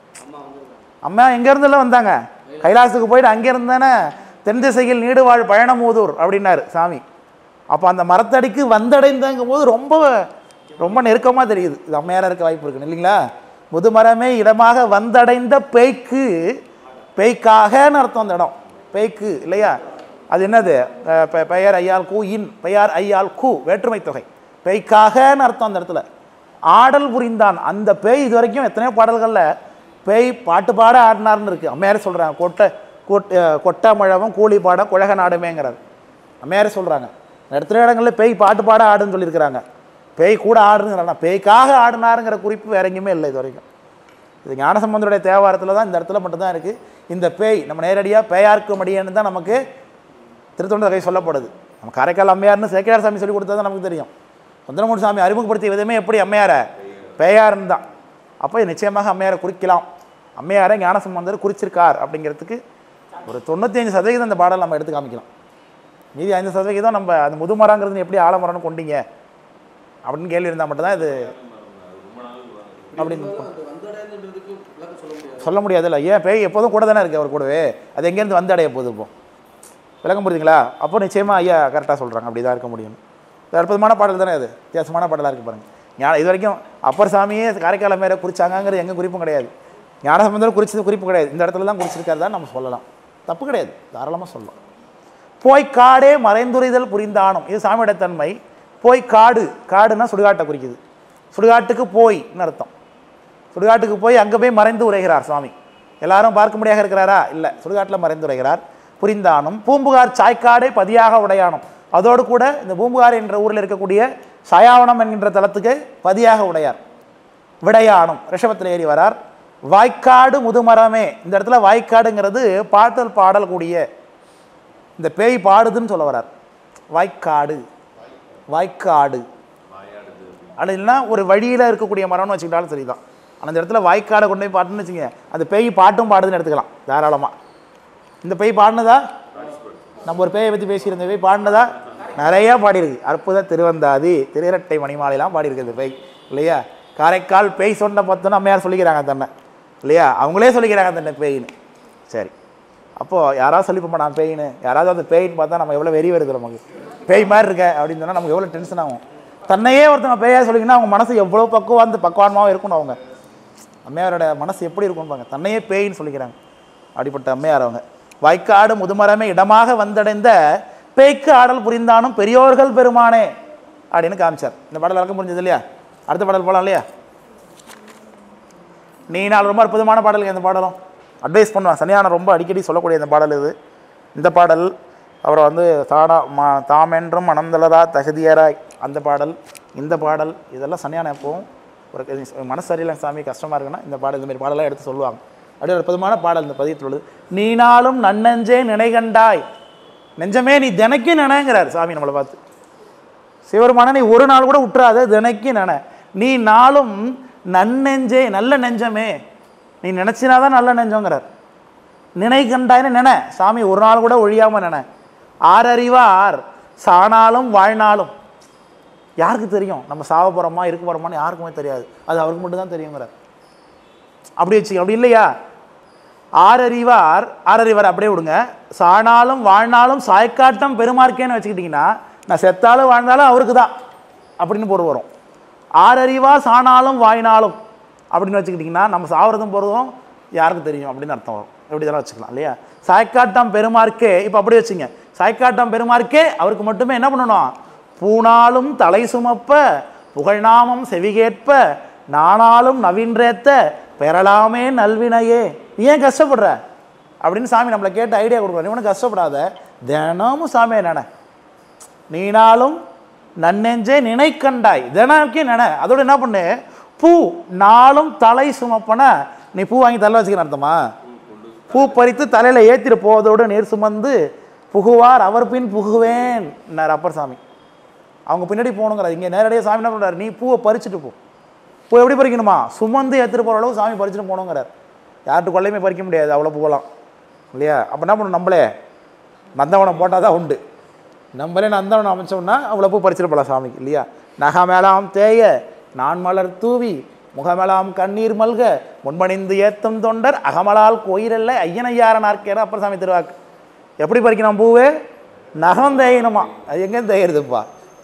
அம்மா எங்கேருந்துல வந்தாங்க கைலாசத்துக்கு போயிட்டு அங்கேருந்து தானே தென் திசையில் நீடுவாழ் பயணமூதூர் அப்படின்னாரு சாமி அப்போ அந்த மரத்தடிக்கு வந்தடைந்தங்கும் போது ரொம்ப ரொம்ப நெருக்கமாக தெரியுது இது அம்மையாரா இருக்க வாய்ப்பு இருக்கு இல்லைங்களா முதுமரமே இடமாக வந்தடைந்த பேய்க்கு பேய்க்காகன்னு அர்த்தம் அந்த இடம் பேய்க்கு இல்லையா அது என்னது அஹ் பெ- பெயர் ஐயால் கூ இன் பெயர் ஐயால் கூ வேற்றுமை தொகை பேய்க்காகன்னு அர்த்தம் அந்த இடத்துல ஆடல் புரிந்தான் அந்த பேய் இது வரைக்கும் எத்தனையோ பாடல்களில் பேய் பாட்டு பாட ஆடினார்னு இருக்கு அம்மையாரே சொல்கிறாங்க கொட்டை கொட் கொட்டை மழவும் கூலி பாட குழக நாடுமேங்கிறார் அம்மையாரே சொல்கிறாங்க எத்தனை இடங்களில் பேய் பாட்டு பாட ஆடுன்னு சொல்லியிருக்கிறாங்க பேய் கூட ஆடுங்கிறாங்க பேய்க்காக ஆடினாருங்கிற குறிப்பு வேற எங்கேயுமே இல்லை இது வரைக்கும் இது ஞானசம்பந்தருடைய தேவாரத்தில் தான் இந்த இடத்துல மட்டும்தான் இருக்குது இந்த பேய் நம்ம நேரடியாக பேயார்க்கு மடியன்னு தான் நமக்கு திருத்தொண்ட கை சொல்லப்படுது நம்ம காரைக்கால் அம்மையார்னு சேக்கியார் சாமி சொல்லி கொடுத்தா தான் நமக்கு தெரியும் சுந்தரமூர்த்தி சாமி அறிமுகப்படுத்திய விதமே எப்படி அம்மையாரை பேயார்னு தான் அப்போ இது நிச்சயமாக அம்மையாரை குறிக்கலாம் அம்மையாரை ஞானசம்பந்தர் குறிச்சிருக்கார் அப்படிங்கிறதுக்கு ஒரு தொண்ணூற்றி அஞ்சு சதவீதம் அந்த பாடல் நம்ம எடுத்து காமிக்கலாம் மீதி ஐந்து சதவீதம் நம்ம அந்த முதுமரங்கிறது எப்படி ஆலமரம்னு கொண்டீங்க அப்படின்னு கேள்வி இருந்தால் மட்டும்தான் இது அப்படின்னு சொல்ல முடியாதுல்ல ஏன் பேய் எப்போதும் கூட தானே இருக்கு அவர் கூடவே அது எங்கேருந்து வந்து அடைய போகுது இப்போ விளங்க முடியுதுங்களா அப்போ நிச்சயமாக ஐயா கரெக்டாக சொல்கிறாங்க அப்படி தான் இருக்க முடியும் இது அற்புதமான பாடல் தானே அது வித்தியாசமான பாடலாக இருக்குது பாருங்க ஞான இது வரைக்கும் அப்பர் சாமியே காரைக்கால மேலே குறிச்சாங்கங்கிறது எங்கே குறிப்பும் கிடையாது ஞானசம்பந்தர் குறிச்சது குறிப்பு கிடையாது இந்த இடத்துல தான் குறிச்சிருக்காரு தான் நம்ம சொல்லலாம் தப்பு கிடையாது தாராளமாக சொல்லலாம் போய் காடே மறைந்துரைதல் புரிந்தானும் இது சாமியோட தன்மை போய் காடு காடுன்னா சுடுகாட்டை குறிக்குது சுடுகாட்டுக்கு போய்னு அர்த்தம் சுடுகாட்டுக்கு போய் அங்கே போய் மறைந்து உரைகிறார் சுவாமி எல்லாரும் பார்க்க முடியாக இருக்கிறாரா இல்லை சுடுகாட்டில் மறைந்து உரைகிறார் புரிந்தானும் பூம்புகார் சாய்க்காடே பதியாக உடையானும் அதோடு கூட இந்த பூம்புகார் என்ற ஊரில் இருக்கக்கூடிய சயாவனம் என்கின்ற தலத்துக்கு பதியாக உடையார் விடையானும் ரிஷபத்தில் ஏறி வரார் வாய்க்காடு முதுமரமே இந்த இடத்துல வாய்க்காடுங்கிறது பாட்டல் பாடல் கூடிய இந்த பேய் பாடுதுன்னு சொல்ல வரார் வாய்க்காடு வாய்க்காடு வாயாடுது அப்படின்னு அது இல்லைன்னா ஒரு வழியில் இருக்கக்கூடிய மரம்னு வச்சுக்கிட்டாலும் சரிதான் ஆனால் அந்த இடத்துல வாய்க்காடை கொண்டு போய் பாட்டுன்னு வச்சுங்க அந்த பேய் பாட்டும் பாடுதுன்னு எடுத்துக்கலாம் தாராளமாக இந்த பேய் பாடினதா நம்ம ஒரு பேயை பற்றி பேசியிருந்த பேய் பாடினதா நிறையா பாடியிருக்கு அற்புத திருவந்தாதி திருரட்டை மணிமாலையெல்லாம் பாடியிருக்கு இந்த பேய் இல்லையா காரைக்கால் பேய் சொன்ன பார்த்தோன்னா அம்மையார் சொல்லிக்கிறாங்க தன்னை இல்லையா அவங்களே சொல்லிக்கிறாங்க தன்னை பேயின்னு சரி அப்போது யாராவது சொல்லிப்போமா நான் பேயின்னு யாராவது அந்த பேயின்னு பார்த்தா நம்ம எவ்வளோ வெறி வருது நமக்கு பேய் மாதிரி இருக்க அப்படின்னு சொன்னால் நமக்கு எவ்வளோ டென்ஷன் ஆகும் தன்னையே ஒருத்தவங்க பேயா சொல்லிங்கன்னா அவங்க மனசு எவ்வளோ பக்குவாந்து பக்குவானமாகவும் இருக்கணும் அவங்க அம்மையாரோட மனசு எப்படி இருக்கும்னு பாருங்க தன்னையே பேயின்னு சொல்லிக்கிறாங்க அப்படிப்பட்ட அம்மையார் அவங்க வாய்க்காடு முதுமரமே இடமாக வந்தடைந்த பேய்க்கு ஆடல் புரிந்தானும் பெரியோர்கள் பெருமானே அப்படின்னு காமிச்சார் இந்த பாடல் விளக்கம் புரிஞ்சது இல்லையா அடுத்த பாடல் போகலாம் இல்லையா நீ நாள் ரொம்ப அற்புதமான பாடலுங்க இந்த பாடலும் அட்வைஸ் பண்ணுவான் சனியான ரொம்ப அடிக்கடி சொல்லக்கூடிய இந்த பாடல் இது இந்த பாடல் அப்புறம் வந்து தாடா மா தாமென்றும் மனந்தளரா தகுதியராய் அந்த பாடல் இந்த பாடல் இதெல்லாம் சனியான எப்பவும் ஒரு மனசு சரியில்லை சாமி கஷ்டமாக இருக்குன்னா இந்த பாடல் இந்த மாதிரி பாடலாம் எடுத்து சொல்லுவாங்க அப்படி ஒரு அற்புதமான பாடல் இந்த பதியத்தில் உள்ளது நீ நாளும் நன்னெஞ்சே நினைகண்டாய் நெஞ்சமே நீ தினைக்கும் நினைங்கிறார் சாமி நம்மளை பார்த்து சிவருமான நீ ஒரு நாள் கூட விட்டுறாத தினைக்கும் நினை நீ நாளும் நன்னெஞ்சே நல்ல நெஞ்சமே நீ நினச்சினாதான் நல்ல நெஞ்சங்கிறார் நினை கண்டாயின்னு நினை சாமி ஒரு நாள் கூட ஒழியாமல் நினை ஆறறிவார் சானாலும் வாழ்நாளும் யாருக்கு தெரியும் நம்ம சாவ போகிறோமா இருக்க போகிறோமான்னு யாருக்குமே தெரியாது அது அவருக்கு மட்டும்தான் தெரியுங்கிறார் அப்படி வச்சுக்க அப்படி இல்லையா ஆறறிவார் ஆறறிவார் அப்படியே விடுங்க சாணாலும் வாழ்நாளும் சாய்க்காட்டம் பெருமார்க்கேன்னு வச்சுக்கிட்டிங்கன்னா நான் செத்தாலும் வாழ்ந்தாலும் அவருக்கு தான் அப்படின்னு பொருள் வரும் ஆறறிவா சாணாலும் வாய்னாலும் அப்படின்னு வச்சுக்கிட்டிங்கன்னா நம்ம சாவறதும் போகிறதும் யாருக்கு தெரியும் அப்படின்னு அர்த்தம் வரும் எப்படி இதெல்லாம் வச்சுக்கலாம் இல்லையா சாய்க்காட்டம் பெருமார்க்கே இப்போ அப்படி வச்சுங்க சாய்க்காட்டம் பெருமார்க்கே அவருக்கு மட்டுமே என்ன பண்ணணும் பூணாலும் தலை சுமப்ப புகழ்நாமம் செவிகேற்ப நானாலும் நவீன்றேத்த பெறலாமே நல்வினையே நீ ஏன் கஷ்டப்படுற அப்படின்னு சாமி நம்மளை கேட்டு ஐடியா கொடுக்குறோம் இவனும் கஷ்டப்படாத தினமும் சாமியை நட நீனாலும் நன்னெஞ்சே நினைக்கண்டாய் தினக்கே நட அதோட என்ன பண்ணு பூ நாளும் தலை சுமப்பன நீ பூ வாங்கி தலை வச்சுக்கிற அர்த்தமா பூ பறித்து தலையில் ஏற்றிட்டு போவதோடு நீர் சுமந்து புகுவார் அவர் பின் புகுவேன் அப்பர் சாமி அவங்க பின்னாடி போகணுங்கிறார் இங்கே நேரடியாக சாமி என்ன பண்ணுறாரு நீ பூவை பறிச்சுட்டு போ பூ எப்படி பறிக்கணுமா சுமந்து எடுத்துகிட்டு போகிற அளவு சாமி பறிச்சுட்டு போகணுங்கிறார் யார்கிட்ட கொள்ளையுமே பறிக்க முடியாது அவ்வளோ போகலாம் இல்லையா அப்போ என்ன பண்ணணும் நம்மளே நந்தவனம் போட்டால் தான் உண்டு நம்மளே நந்தவனம் அமைச்சோம்னா அவ்வளோ பூ பறிச்சுட்டு போகலாம் சாமிக்கு இல்லையா நகமேலாம் தேய நான் மலர் தூவி முகமலாம் கண்ணீர் மல்க முன்பணிந்து ஏத்தும் தொண்டர் அகமலால் கோயிலல்ல ஐயனையாரன் ஆர்க்கேற அப்புறம் சாமி திருவாக்கு எப்படி பறிக்கணும் பூவே நகம் தேயணுமா அது எங்கே தேயிறதுப்பா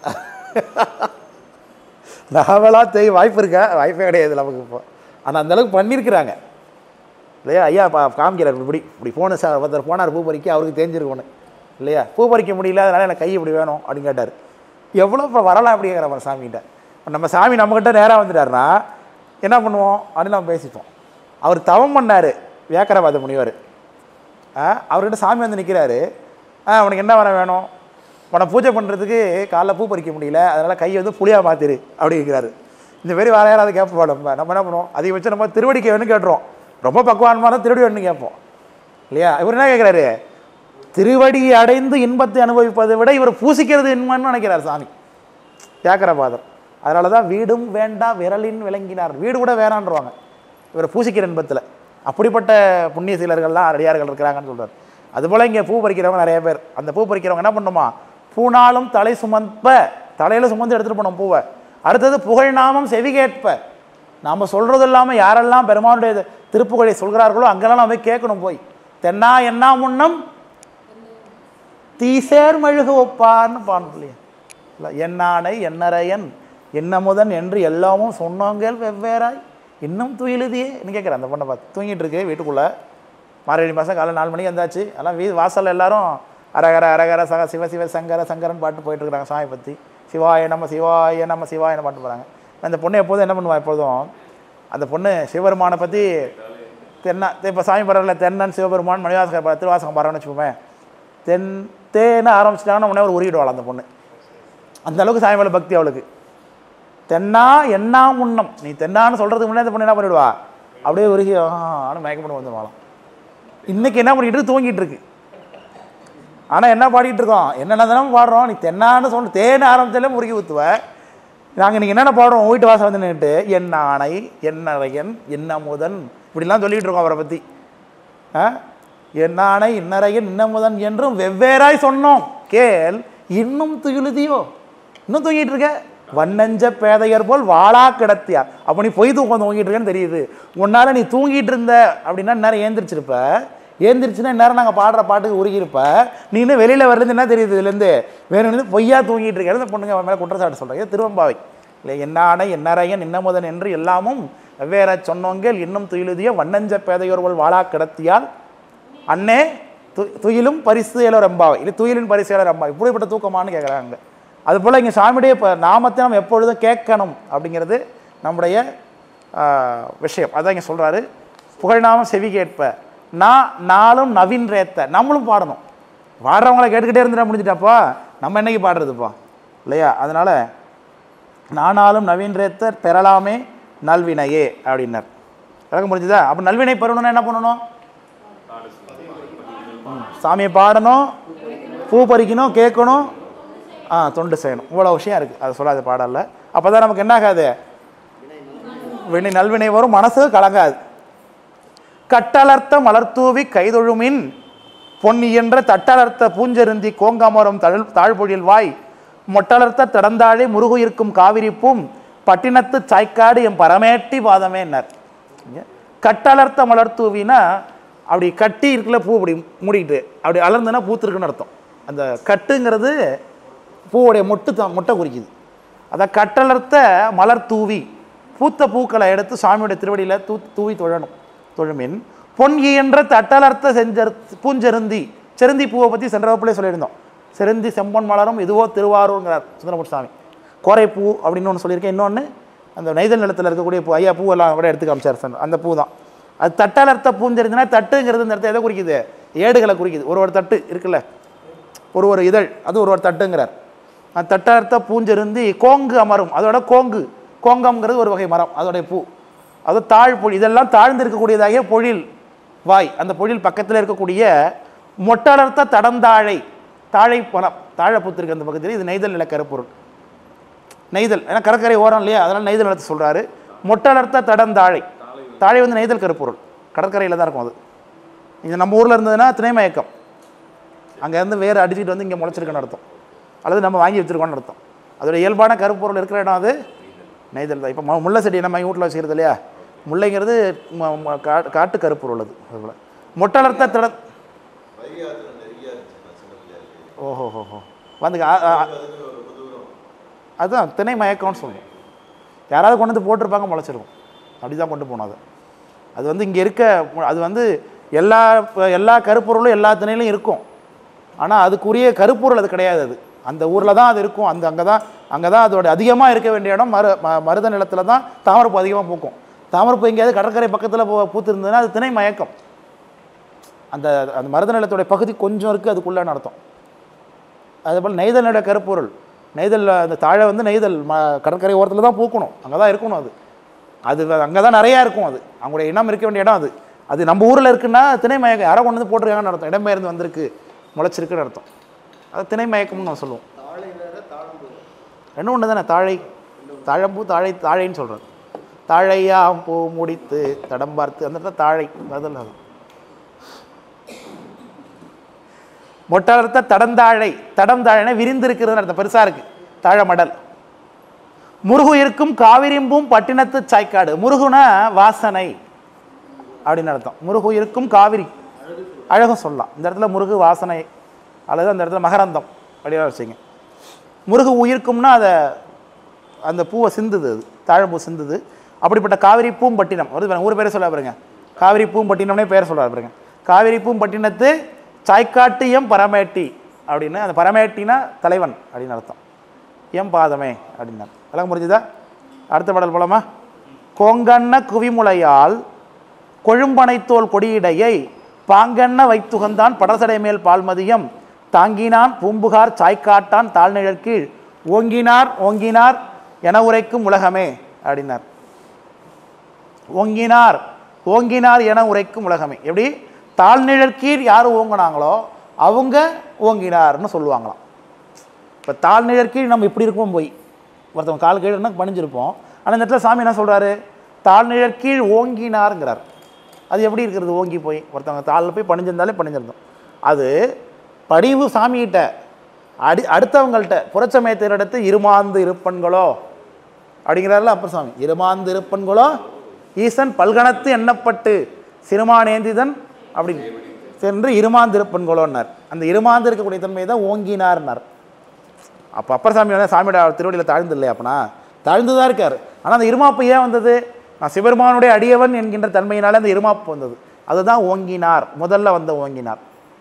நகமெல்லாம் தேய் வாய்ப்பு இருக்கா வாய்ப்பே கிடையாது நமக்கு இப்போ ஆனால் அந்தளவுக்கு பண்ணியிருக்கிறாங்க இல்லையா ஐயா பா காமிக்கிறார் இப்படி இப்படி போன சார் ஒருத்தர் போனார் பூ பறிக்க அவருக்கு தெரிஞ்சிருக்கணும் இல்லையா பூ பறிக்க முடியல அதனால் எனக்கு கை இப்படி வேணும் அப்படின்னு கேட்டார் எவ்வளோ இப்போ வரலாம் அப்படிங்கிற நம்ம சாமிகிட்ட இப்ப நம்ம சாமி நம்மக்கிட்ட நேராக வந்துட்டாருன்னா என்ன பண்ணுவோம் அப்படின்னு நம்ம பேசிப்போம் அவர் தவம் பண்ணார் வியாக்கரவாத முனிவர் ஆ, அவர்கிட்ட சாமி வந்து நிற்கிறாரு ஆ உனக்கு என்ன வர வேணும் உன்னை பூஜை பண்ணுறதுக்கு காலைல பூ பறிக்க முடியல அதனால் கையை வந்து புளியாக மாற்றிரு அப்படிங்கிறாரு இந்த மாதிரி வேற யாராவது கேட்போம் நம்ம நம்ம என்ன பண்ணுவோம் அதை வச்சு நம்ம திருவடிக்கு வேணும்னு கேட்டுருவோம் ரொம்ப பக்குவானமாக இருந்தால் திருவடி வேணும்னு கேட்போம் இல்லையா இவர் என்ன கேட்குறாரு திருவடி அடைந்து இன்பத்தை அனுபவிப்பதை விட இவர் பூசிக்கிறது இன்பம்னு நினைக்கிறார் சாமி வியாக்கரபாதர் அதனால தான் வீடும் வேண்டா விரலின் விளங்கினார் வீடு கூட வேணான்றவாங்க இவரை பூசிக்கிற இன்பத்தில் அப்படிப்பட்ட புண்ணிய சீலர்கள்லாம் அடியார்கள் இருக்கிறாங்கன்னு சொல்றார் அதுபோல் இங்கே பூ பறிக்கிறவங்க நிறைய பேர் அந்த பூ பறிக்கிறவங்க என்ன பண்ணுமா பூனாலும் தலை சுமப்ப தலையில் சுமந்து எடுத்துகிட்டு போனோம் பூவை அடுத்தது புகழ்நாமம் செவி கேட்ப நாம் சொல்கிறது இல்லாமல் யாரெல்லாம் பெருமானுடைய திருப்புகழை சொல்கிறார்களோ அங்கெல்லாம் நம்ம போய் கேட்கணும் போய் தென்னா என்ன முன்னம் தீசேர் மெழுகு ஒப்பான்னு பாடலையே இல்லை என்னானை என்னரையன் என்னமுதன் என்று எல்லாமும் சொன்னாங்கள் வெவ்வேறாய் இன்னும் துயிலுதியே என்ன கேட்குறேன் அந்த பொண்ணை பார்த்து தூங்கிட்டு இருக்கு வீட்டுக்குள்ளே மார்கழி மாதம் காலை நாலு மணிக்கு வந்தாச்சு எல்லாம் வீ வாசல்ல எல்லாரும் அரகர அரகர சக சிவ சிவ சங்கர சங்கரன் பாட்டு போயிட்டு இருக்கிறாங்க சாமி பற்றி சிவாய நம்ம சிவாய நம்ம சிவாயன பாட்டு போகிறாங்க அந்த பொண்ணு எப்போதும் என்ன பண்ணுவா எப்போதும் அந்த பொண்ணு சிவபெருமானை பற்றி தென்னா இப்போ சாமி பரவாயில்ல தென்னன் சிவபெருமான் மணிவாசக திருவாசகம் பாடுறோன்னு வச்சுக்கோமே தென் தேன்னு ஆரம்பிச்சிட்டாங்கன்னா உடனே ஒரு உருகிடுவாள் அந்த பொண்ணு அந்த அளவுக்கு சாமி மேலே பக்தி அவளுக்கு தென்னா என்னா முன்னம் நீ தென்னான்னு சொல்கிறதுக்கு முன்னாடி அந்த பொண்ணு என்ன பண்ணிடுவா அப்படியே உருகி ஆனால் மயக்கப்பட்டு வந்துடுவாளாம் இன்னைக்கு என்ன பண்ணிட்டு இருக்கு? தூங்கிட்டு இருக்கு ஆனால் என்ன பாடிட்டு இருக்கோம் என்னென்ன தினமும் பாடுறோம் நீ தென்னான்னு சொல்லு தேன் ஆரம்பிச்சாலே முருகி ஊற்றுவ நாங்கள் இன்னைக்கு என்னென்ன பாடுறோம் வீட்டு வாசல் வந்து நின்றுட்டு என்ன ஆணை என்ன அரையன் என்ன முதன் இப்படிலாம் சொல்லிட்டு இருக்கோம் அவரை பற்றி ஆ என்ன ஆணை இன்னரையன் இன்னமுதன் என்றும் வெவ்வேறாய் சொன்னோம் கேள் இன்னும் துயிலுதியோ இன்னும் தூங்கிட்டு இருக்க வண்ணஞ்ச பேதையர் போல் வாளா கிடத்தியார் அப்போ நீ பொய் தூக்கம் தூங்கிட்டு இருக்கேன்னு தெரியுது உன்னால நீ தூங்கிட்டு இருந்த அப்படின்னா நேரம் ஏந்திரிச்சிருப்ப ஏந்திரிச்சுன்னா நேரம் நாங்கள் பாடுற பாட்டுக்கு உருகியிருப்ப நீ இன்னும் வெளியில் வரலேருந்து என்ன தெரியுது இதுலேருந்து வேணும்னு பொய்யா தூங்கிட்டு இருக்க இந்த பொண்ணுங்க அவன் மேலே குற்றச்சாட்டு சொல்கிறேன் இது திருவம்பாவை இல்லை என்ன ஆணை என்னரையன் இன்னமுதன் என்று எல்லாமும் வெவ்வேற சொன்னோங்கள் இன்னும் துயிலுதியோ வண்ணஞ்ச பேதையோர் போல் வாளா கிடத்தியால் அண்ணே து துயிலும் பரிசு ஏலோர் அம்பாவை இல்லை துயிலின் பரிசு ஏலோர் அம்பாவை இப்படிப்பட்ட தூக்கமான்னு கேட்குறாங்க அதுபோல் இங்கே சாமியுடைய இப்போ நாமத்தை நம்ம எப்பொழுதும் கேட்கணும் அப்படிங்கிறது நம்முடைய ஆ, விஷயம் அதான் இங்கே சொல்கிறாரு புகழ்நாமம் செவி கேட்ப நான் நாளும் நவீன் ரேத்த நம்மளும் பாடணும் பாடுறவங்கள கேட்டுக்கிட்டே இருந்துட்டா முடிஞ்சிட்டாப்பா நம்ம என்னைக்கு பாடுறதுப்பா இல்லையா அதனால் நானாலும் நவீன் ரேத்தர் பெறலாமே நல்வினையே அப்படின்னார் விளக்கம் முடிஞ்சுதா அப்போ நல்வினை பெறணும்னா என்ன பண்ணணும் ம், சாமியை பாடணும் பூ பறிக்கணும் கேட்கணும் ஆ தொண்டு செய்யணும் இவ்வளோ விஷயம் இருக்குது அதை சொல்லாத பாடல்ல அப்போ தான் நமக்கு என்ன ஆகாது வினை நல்வினை வரும் மனசு கலங்காது கட்டளர்த்த மலர்தூவி கைதொழுமின் பொன்னியன்ற தட்டளர்த்த பூஞ்செருந்தி கோங்கமரம் தழல் தாழ்பொழில் வாய் மொட்டளர்த்த தடந்தாழை முருகுயிருக்கும் காவிரிப்பும் பட்டினத்து சாய்க்காடு என் பரமேட்டி பாதமேன்னார் இங்க கட்டளர்த்த மலர்தூவினா அப்படி கட்டி இருக்குல்ல பூ அப்படி மூடிக்கிட்டு அப்படி அலர்ந்துன்னா பூத்திருக்குன்னு அர்த்தம் அந்த கட்டுங்கிறது பூவுடைய மொட்டு தான் மொட்டை குறிக்குது அதை கட்டளர்த்த மலர் தூவி பூத்த பூக்களை எடுத்து சாமியுடைய திருவடியில் தூ தூவி தொழணும் தொழுமின் பொன் என்ற தட்டலர்த்த செஞ்சர் பூஞ்செருந்தி செருந்தி பூவை பற்றி சென்ற வகுப்புலேயே சொல்லியிருந்தோம் செருந்தி செம்பொன் மலரும் இதுவோ திருவாரூர்ங்கிறார் சுந்தரமூர்த்தி சாமி கோரைப்பூ அப்படின்னு ஒன்று சொல்லியிருக்கேன் இன்னொன்று அந்த நெய்தல் நிலத்தில் இருக்கக்கூடிய பூ ஐயா பூவெல்லாம் கூட எடுத்து காமிச்சார் சார் அந்த பூ தான் அது தட்டலர்த்த பூஞ்செருந்தினா தட்டுங்கிறது இந்த இடத்துல எதை குறிக்குது ஏடுகளை குறிக்குது ஒரு ஒரு தட்டு இருக்குல்ல ஒரு ஒரு இதழ் அது ஒரு ஒரு தட்டுங்கிறார் அந்த தட்டார்த்த பூஞ்செருந்தி கோங்கு அமரும் அதோட கோங்கு கோங்கம்ங்கிறது ஒரு வகை மரம் அதோடைய பூ அது தாழ் பொழி இதெல்லாம் தாழ்ந்து இருக்கக்கூடியதாகிய பொழில் வாய் அந்த பொழில் பக்கத்தில் இருக்கக்கூடிய மொட்டலர்த்த தடந்தாழை தாழை பழம் தாழை பூத்திருக்கு அந்த பக்கத்தில் இது நெய்தல் நில கருப்பொருள் நெய்தல் ஏன்னா கடற்கரை ஓரம் இல்லையா அதனால் நெய்தல் நிலத்தை சொல்கிறாரு மொட்டலர்த்த தடந்தாழை தாழை வந்து நெய்தல் கருப்பொருள் கடற்கரையில் தான் இருக்கும் அது இது நம்ம ஊரில் இருந்ததுன்னா திணைமயக்கம் அங்கேருந்து வேறு அடிச்சுட்டு வந்து இங்கே முளைச்சிருக்குன்னு அர்த்தம் அல்லது நம்ம வாங்கி வச்சுருக்கோம்னு அர்த்தம் அதோட இயல்பான கருப்பொருள் இருக்கிற இடம் அது நெய்தல் தான் இப்போ மு- முல்லை செடி நம்ம வீட்டில் வச்சுக்கிறது இல்லையா முல்லைங்கிறது ம- ம- கா- காட்டு கருப்பொருள் அது அதுபோல் மொட்டலர்த்த தட ஓஹோ ஹோ ஹோ வந்து ஆ- ஆ- அதுதான் திணை மயக்கம்னு சொல்லுவோம் யாராவது கொண்டு வந்து போட்டிருப்பாங்க முளைச்சிருக்கும் அப்படி தான் கொண்டு போனோம் அது அது வந்து இங்கே இருக்க அது வந்து எல்லா எல்லா கருப்பொருளும் எல்லா திணையிலும் இருக்கும் ஆனால் அதுக்குரிய கருப்பொருள் அது கிடையாது அது அந்த ஊரில் தான் அது இருக்கும் அந்த அங்கே தான் அங்கே தான் அதோட அதிகமாக இருக்க வேண்டிய இடம் மரு ம மருத நிலத்தில் தான் தாமரைப்பூ அதிகமாக பூக்கும் தாமரைப்பூ எங்கேயாவது கடற்கரை பக்கத்தில் பூ பூத்திருந்ததுன்னா அது திணை மயக்கம் அந்த அந்த மருத நிலத்தோட பகுதி கொஞ்சம் இருக்குது அதுக்குள்ளே அர்த்தம் அதேபோல் நெய்தலோட கருப்பொருள் நெய்தல் அந்த தாழை வந்து நெய்தல் ம கடற்கரை ஓரத்தில் தான் பூக்கணும் அங்கே தான் இருக்கணும் அது அது அங்கே தான் நிறையா இருக்கும் அது அவங்களுடைய இனம் இருக்க வேண்டிய இடம் அது அது நம்ம ஊரில் இருக்குன்னா திணை மயக்கம் யாரோ கொண்டு வந்து போட்டிருக்காங்கன்னு அர்த்தம் இடம்பெயர்ந்து வந்திருக்கு முளைச்சிருக்குன்னு அர்த்தம் அது திணை மயக்கம்னு நம்ம சொல்லுவோம் ரெண்டும் ஒன்று தானே தாழை தாழம்பூ தாழை தாழைன்னு சொல்கிறது தாழையாம் பூ முடித்து தடம் பார்த்து அந்த இடத்துல தாழை அதில் அது மொட்டலர்த்த தடந்தாழை தடந்தாழைனா விரிந்திருக்கிறதுன்னு அர்த்தம் பெருசாக இருக்குது தாழை மடல் முருகு இருக்கும் காவிரிம்பும் பட்டினத்து சாய்க்காடு முருகுனா வாசனை அப்படின்னு அர்த்தம் முருகு இருக்கும் காவிரி அழகும் சொல்லலாம் இந்த இடத்துல முருகு வாசனை அல்லது அந்த இடத்துல மகரந்தம் அப்படியே வச்சுங்க முருகு உயிர்க்கும்னா அதை அந்த பூவை சிந்துது அது தாழம்பூ சிந்துது அப்படிப்பட்ட காவிரி பூம்பட்டினம் வருது பாருங்க ஊர் பேரை சொல்ல பாருங்க காவிரி பூம்பட்டினம்னே பேர் சொல்றாரு பாருங்க காவிரி பூம்பட்டினத்து சாய்க்காட்டியம் பரமேட்டி அப்படின்னு அந்த பரமேட்டினா தலைவன் அப்படின்னு அர்த்தம் எம் பாதமே அப்படின்னார் எல்லாம் புரிஞ்சுதா அடுத்த பாடல் போலாமா கோங்கண்ண குவிமுலையால் கொழும்பனைத்தோல் கொடியிடையை பாங்கண்ண வைத்துகந்தான் படசடை மேல் பால்மதியம் தாங்கினான் பூம்புகார் சாய்க்காட்டான் தாழ்நிழற்கீழ் ஓங்கினார் ஓங்கினார் என உரைக்கும் உலகமே அப்படின்னார் ஓங்கினார் ஓங்கினார் என உரைக்கும் உலகமே எப்படி தாழ்நிழற்கீழ் யார் ஓங்குனாங்களோ அவங்க ஓங்கினார்னு சொல்லுவாங்களாம் இப்போ தாழ்நிழற்கீழ் நம்ம இப்படி இருப்போம் போய் ஒருத்தவங்க கால் கீழே பணிஞ்சிருப்போம் ஆனால் இந்த இடத்துல சாமி என்ன சொல்கிறாரு தாழ்நிழற்கீழ் ஓங்கினாருங்கிறார் அது எப்படி இருக்கிறது ஓங்கி போய் ஒருத்தவங்க தாளில் போய் பணிஞ்சிருந்தாலே பணிஞ்சிருந்தோம் அது படிவு சாமிகிட்ட அடி அடுத்தவங்கள்ட்ட புறச்சமயத்தினிடத்து இருமாந்து இருப்பன்களோ அப்படிங்கிறார்ல அப்பர் சாமி இருமாந்து இருப்பன்களோ ஈசன் பல்கணத்து எண்ணப்பட்டு சிறுமானேந்திதன் அப்படி சென்று இருமாந்து இருப்பன்களோன்னார் அந்த இருமாந்து இருக்கக்கூடிய தன்மை தான் ஓங்கினார்னார் அப்போ அப்பர் சாமி வந்து சாமியோட திருவடியில் தாழ்ந்து இல்லையா அப்பனா தாழ்ந்து தான் இருக்கார் ஆனால் அந்த இருமாப்பு ஏன் வந்தது நான் சிவருமானுடைய அடியவன் என்கின்ற தன்மையினால அந்த இருமாப்பு வந்தது அதுதான் ஓங்கினார் முதல்ல வந்த ஓங்கினார்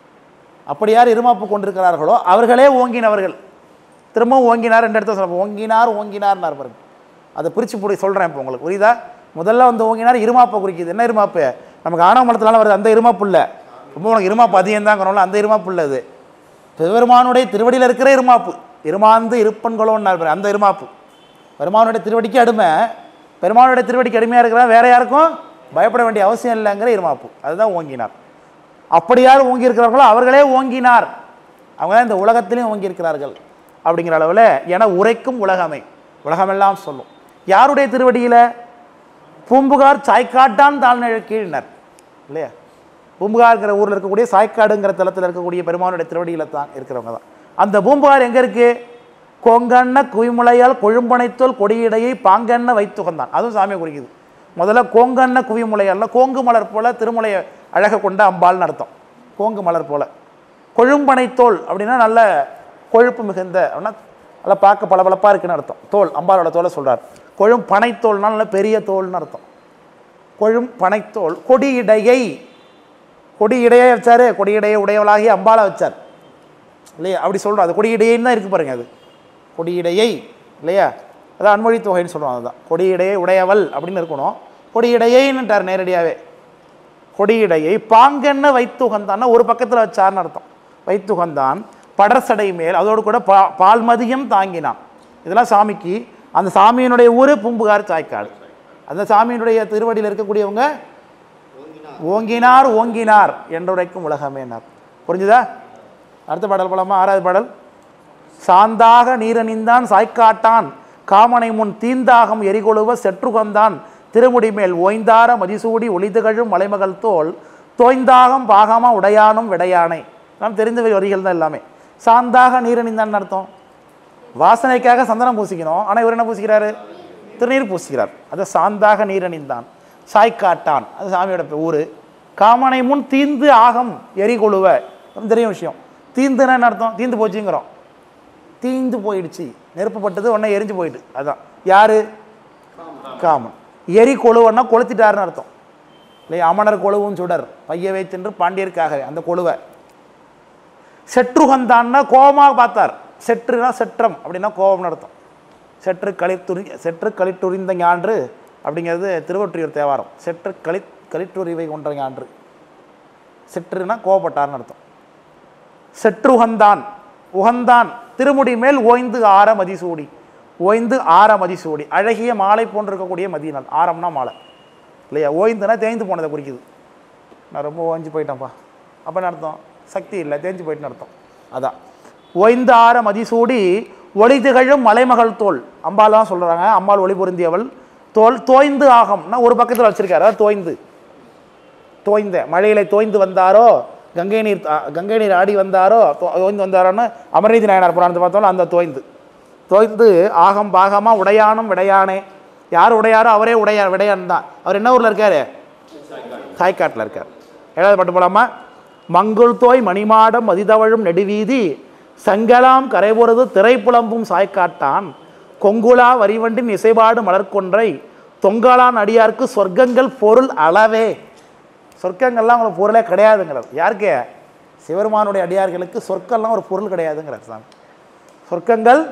அப்படி யார் இருமாப்பு கொண்டிருக்கிறார்களோ அவர்களே ஓங்கினவர்கள் திரும்பவும் ஓங்கினார் ரெண்டு இடத்துல சொல்ல ஓங்கினார் ஓங்கினார்னார் பாருங்க அதை பிரித்து போய் சொல்கிறேன் இப்போ உங்களுக்கு புரியுதா முதல்ல வந்து ஓங்கினார் இருமாப்பை குறிக்குது என்ன இருமாப்பு நமக்கு ஆணவ மலத்தினால வருது அந்த இருமாப்பு இல்லை ரொம்ப உனக்கு இருமாப்பு அதிகம் தான் அந்த இருமாப்பு இல்லை அது பெருமானுடைய திருவடியில் இருக்கிற இருமாப்பு இருமாந்து இருப்பன்களோன்னார் பாரு, அந்த இருமாப்பு பெருமானுடைய திருவடிக்கு அடிமை பெருமானுடைய திருவடிக்கு அடிமையாக இருக்கிறா வேற யாருக்கும் பயப்பட வேண்டிய அவசியம் இல்லைங்கிற இருமாப்பு அதுதான் ஓங்கினார் அப்படி யார் ஓங்கி இருக்கிறார்களோ அவர்களே ஓங்கினார் அவங்க தான் இந்த உலகத்திலையும் ஓங்கி இருக்கிறார்கள் அப்படிங்கிற அளவில் என உரைக்கும் உலகமை உலகமெல்லாம் சொல்லும் யாருடைய திருவடியில் பூம்புகார் சாய்க்காட்டான் தாழ்நிழ கீழினர் இல்லையா பூம்புகார்ங்கிற ஊரில் இருக்கக்கூடிய சாய்க்காடுங்கிற தலத்தில் இருக்கக்கூடிய பெருமானுடைய திருவடியில் தான் இருக்கிறவங்க தான் அந்த பூம்புகார் எங்கே இருக்கு கொங்கண்ண குவிமுலையால் கொழும்பனைத்தோல் கொடியிடையை பாங்கண்ண வைத்துகந்தான் அதுவும் சாமியை குறிக்குது முதல்ல கோங்கண்ண குவிமுலையால்ல கோங்கு மலர் போல திருமுலையை அழக கொண்ட அம்பாள்னு அர்த்தம் கோங்கு மலர் போல கொழும்பனைத்தோல் அப்படின்னா நல்ல கொழுப்பு மிகுந்த அப்படின்னா நல்லா பார்க்க பளபளப்பாக இருக்குன்னு அர்த்தம் தோல் அம்பாளோட தோலை சொல்றார் கொழும் பனைத்தோல்னா நல்ல பெரிய தோல்னு அர்த்தம் கொழும் பனைத்தோல் கொடியிடையை கொடியிடையே வச்சாரு கொடியிடையை உடையவளாகி அம்பாளை வச்சார் இல்லையா அப்படி சொல்கிறோம் அது கொடியிடையைன்னு தான் இருக்கு பாருங்க அது கொடியிடையை இல்லையா அதான் அன்மொழி தொகைன்னு சொல்லுவாங்க அதுதான் கொடியிடையை உடையவள் அப்படின்னு இருக்கணும் கொடியிடையைன்னுட்டார் நேரடியாகவே கொடியிடையை பாங்கென்ன வைத்துகந்தான்னா ஒரு பக்கத்தில் வச்சார்னு அர்த்தம் வைத்துகந்தான் படர்சடை மேல் அதோடு கூட பா பால்மதியம் தாங்கினான் இதெல்லாம் சாமிக்கு அந்த சாமியினுடைய ஊர் பூம்புகார் சாய்க்காடு அந்த சாமியினுடைய திருவடியில் இருக்கக்கூடியவங்க ஓங்கினார் ஓங்கினார் என்றுரைக்கும் உலகமேனார் புரிஞ்சுதா அடுத்த பாடல் போலாமா ஆறாவது பாடல் சாந்தாக நீரணிந்தான் சாய்க்காட்டான் காமனை முன் தீந்தாகம் எரிகொழுவ செற்றுகந்தான் திருமுடி மேல் ஓய்ந்தார மதிசூடி ஒளிதுகழும் மலைமகள் தோல் தோய்ந்தாகம் பாகாமா உடையானும் விடையானை நாம் தெரிந்த வரிகள் தான் எல்லாமே சாந்தாக நீரணிந்தான் அர்த்தம் வாசனைக்காக சந்தனம் பூசிக்கணும் ஆனால் இவர் என்ன பூசிக்கிறாரு திருநீர் பூசிக்கிறார் அது சாந்தாக நீரணிந்தான் சாய்க்காட்டான் அது சாமியோட ஊர் காமனை முன் தீந்து ஆகம் எரிகொழுவ நமக்கு தெரியும் விஷயம் தீந்துன்னா என்ன அர்த்தம் தீந்து போச்சுங்கிறோம் தீந்து போயிடுச்சு நெருப்புப்பட்டது உடனே எரிஞ்சு போயிட்டு அதான் யாரு காமன் எரி கொழுவன்னா கொளுத்திட்டாருன்னு அர்த்தம் இல்லையா அமணர் கொழுவும் சுடர் பையவை தின்று பாண்டியருக்காகவே அந்த கொழுவை செற்றுகந்தான்னா கோபமாக பார்த்தார் செற்றுனா செற்றம் அப்படின்னா கோபம்னு அர்த்தம் செற்று களித்துரி செற்று களிட்டுரிந்த ஞான்று அப்படிங்கிறது திருவொற்றியூர் தேவாரம் செற்று களி களிட்டுரிவை கொன்ற ஞான்று செற்றுனா கோபப்பட்டார்னு அர்த்தம் செற்றுகந்தான் உகந்தான் திருமுடி மேல் ஓய்ந்து ஆர மதிசூடி ஓய்ந்து ஆர மதிசூடி அழகிய மாலை போன்று இருக்கக்கூடிய மதியினால் ஆரம்னா மாலை இல்லையா ஓய்ந்துனா தேய்ந்து போனதை குறிக்குது நான் ரொம்ப ஓய்ஞ்சு போயிட்டேன்ப்பா அப்போ என்ன அர்த்தம் சக்தி இல்லை தேஞ்சு போயிட்டுன்னு அர்த்தம் அதான் ஓய்ந்து ஆர மதிசூடி ஒளி திகழும் மலைமகள் தோல் அம்பாள் தான் சொல்கிறாங்க அம்பாள் ஒளி பொருந்தியவள் தோல் தோய்ந்து ஆகம்னா ஒரு பக்கத்தில் வச்சிருக்காரு அதாவது தோய்ந்து தோய்ந்த மழையில தோய்ந்து வந்தாரோ கங்கை நீர் ஆ, கங்கை நீர் ஆடி வந்தாரோ தோ- தோய்ந்து வந்தாரோன்னு அமர்நீதி நாயனார் புராணத்தை பார்த்தோம்ல அந்த தோய்ந்து தோய்ந்து ஆகம் பாகமா உடையானும் விடையானே யார் உடையாரோ அவரே உடையார் விடையான் தான் அவர் என்ன ஊரில் இருக்காரு சாய்க்காட்டில் இருக்கார் ஏழாவது பாட்டு போலாமா மங்குள் தோய் மணிமாடம் மதிதவழும் நெடுவீதி சங்கலாம் கரைபொருது திரைப்புலம்பும் சாய்க்காட்டான் கொங்குலா வரிவண்டின் இசைபாடு மலர்கொன்றை தொங்கலான் அடியார்க்கு சொர்க்கங்கள் பொருள் அளவே சொர்க்கங்கள்லாம் உங்களுக்கு பொருளே கிடையாதுங்கிறார் யாருக்கு சிவருமானுடைய அடியார்களுக்கு சொர்க்கம்லாம் ஒரு பொருள் கிடையாதுங்கிறார் சாமி சொர்க்கங்கள்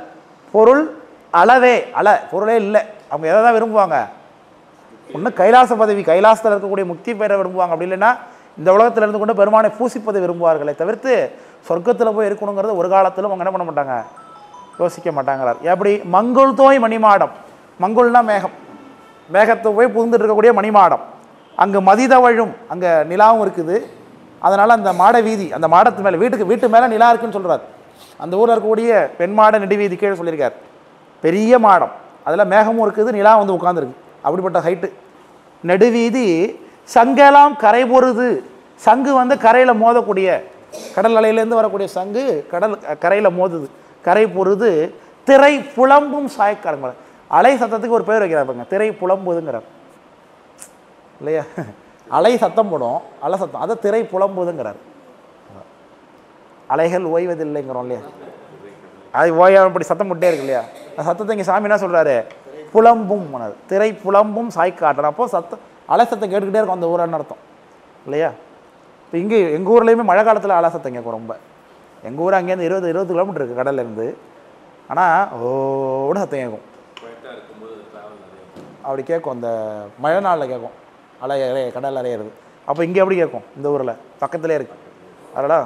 பொருள் அளவே அல பொருளே இல்லை அவங்க எதை தான் விரும்புவாங்க ஒன்று கைலாச பதவி கைலாசத்தில் இருக்கக்கூடிய முக்தி பெற விரும்புவாங்க அப்படி இல்லைன்னா இந்த உலகத்தில் இருந்து கொண்டு பெருமானை பூசிப்பதை விரும்புவார்களே தவிர்த்து சொர்க்கத்தில் போய் இருக்கணுங்கிறது ஒரு காலத்திலும் அவங்க என்ன பண்ண மாட்டாங்க யோசிக்க மாட்டாங்கிறார் எப்படி மங்குள் தோய் மணிமாடம் மங்குள்னா மேகம் மேகத்தை போய் புகுந்துட்டு இருக்கக்கூடிய மணிமாடம் அங்கே மதிதவழும் அங்கே நிலாவும் இருக்குது அதனால் அந்த மாட வீதி அந்த மாடத்து மேலே வீட்டுக்கு வீட்டு மேலே நிலா இருக்குன்னு சொல்கிறார் அந்த ஊரில் இருக்கக்கூடிய பெண் மாட நெடுவீதி கீழே சொல்லியிருக்கார் பெரிய மாடம் அதில் மேகமும் இருக்குது நிலா வந்து உட்காந்துருக்கு அப்படிப்பட்ட ஹைட்டு நெடுவீதி சங்கெல்லாம் கரை பொருது சங்கு வந்து கரையில் மோதக்கூடிய கடல் அலையிலேருந்து வரக்கூடிய சங்கு கடல் கரையில் மோதுது கரை பொருது திரை புலம்பும் சாயக்காரங்க அலை சத்தத்துக்கு ஒரு பேர் வைக்கிறார் பாருங்க திரை புலம்புதுங்கிறார் இல்லையா அலை சத்தம் போடும் அலை சத்தம் அதை திரை புலம்புதுங்கிறார் அலைகள் ஓய்வதில்லைங்கிறோம் இல்லையா அது ஓயாம இப்படி சத்தம் போட்டே இருக்கு இல்லையா அந்த சத்தத்தை இங்கே சாமி என்ன சொல்கிறாரு புலம்பும் மணல் திரை புலம்பும் சாய்க்காட்டுறோம் அப்போ சத்தம் அலை சத்தம் கேட்டுக்கிட்டே இருக்கும் அந்த ஊரான்னு அர்த்தம் இல்லையா இப்போ இங்கே எங்கள் ஊர்லேயுமே மழை காலத்தில் அலை சத்தம் கேட்கும் ரொம்ப எங்கள் ஊர் அங்கேருந்து இருபது இருபது கிலோமீட்டர் இருக்குது கடல்லேருந்து ஆனால் ஓட சத்தம் கேட்கும் குவைட்டாக இருக்கும்போது ட்ராவல் நிறைய இருக்கும். அப்படி கேட்கும் அந்த மழை நாளில் கேட்கும் அலை அலைய கடல் அலையிறது அப்போ இங்கே எப்படி கேட்கும் இந்த ஊரில் பக்கத்துலேயே இருக்கு அதடா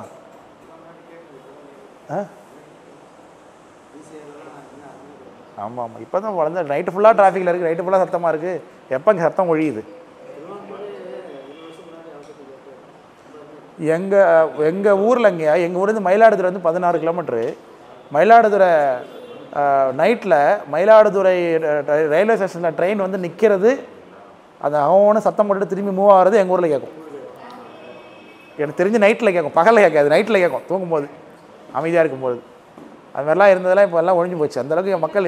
ஆ ஆமாம் ஆமாம் இப்போ தான் வளர்ந்து நைட்டு ஃபுல்லாக டிராஃபிக்கில் இருக்குது நைட்டு ஃபுல்லாக சத்தமாக இருக்குது எப்போ இங்கே சத்தம் ஒழியுது எங்கள் எங்கள் ஊரில் இங்கே எங்கள் ஊர்லேருந்து மயிலாடுதுறை வந்து பதினாறு கிலோமீட்ரு மயிலாடுதுறை நைட்டில் மயிலாடுதுறை அஹ், ரயில்வே ஸ்டேஷனில் ட்ரெயின் வந்து நிற்கிறது அது அவனு சத்தம் போட்டுட்டு திரும்பி மூவ் ஆகிறது எங்கள் ஊரில் கேட்கும் எனக்கு தெரிஞ்சு நைட்டில் கேட்கும் பகலில் கேட்காது நைட்டில் கேட்கும் தூங்கும்போது அமைதியாக இருக்கும்போது அது மாதிரிலாம் இருந்ததெல்லாம் இப்போ எல்லாம் ஒழிஞ்சு போச்சு அந்தளவுக்கு மக்கள்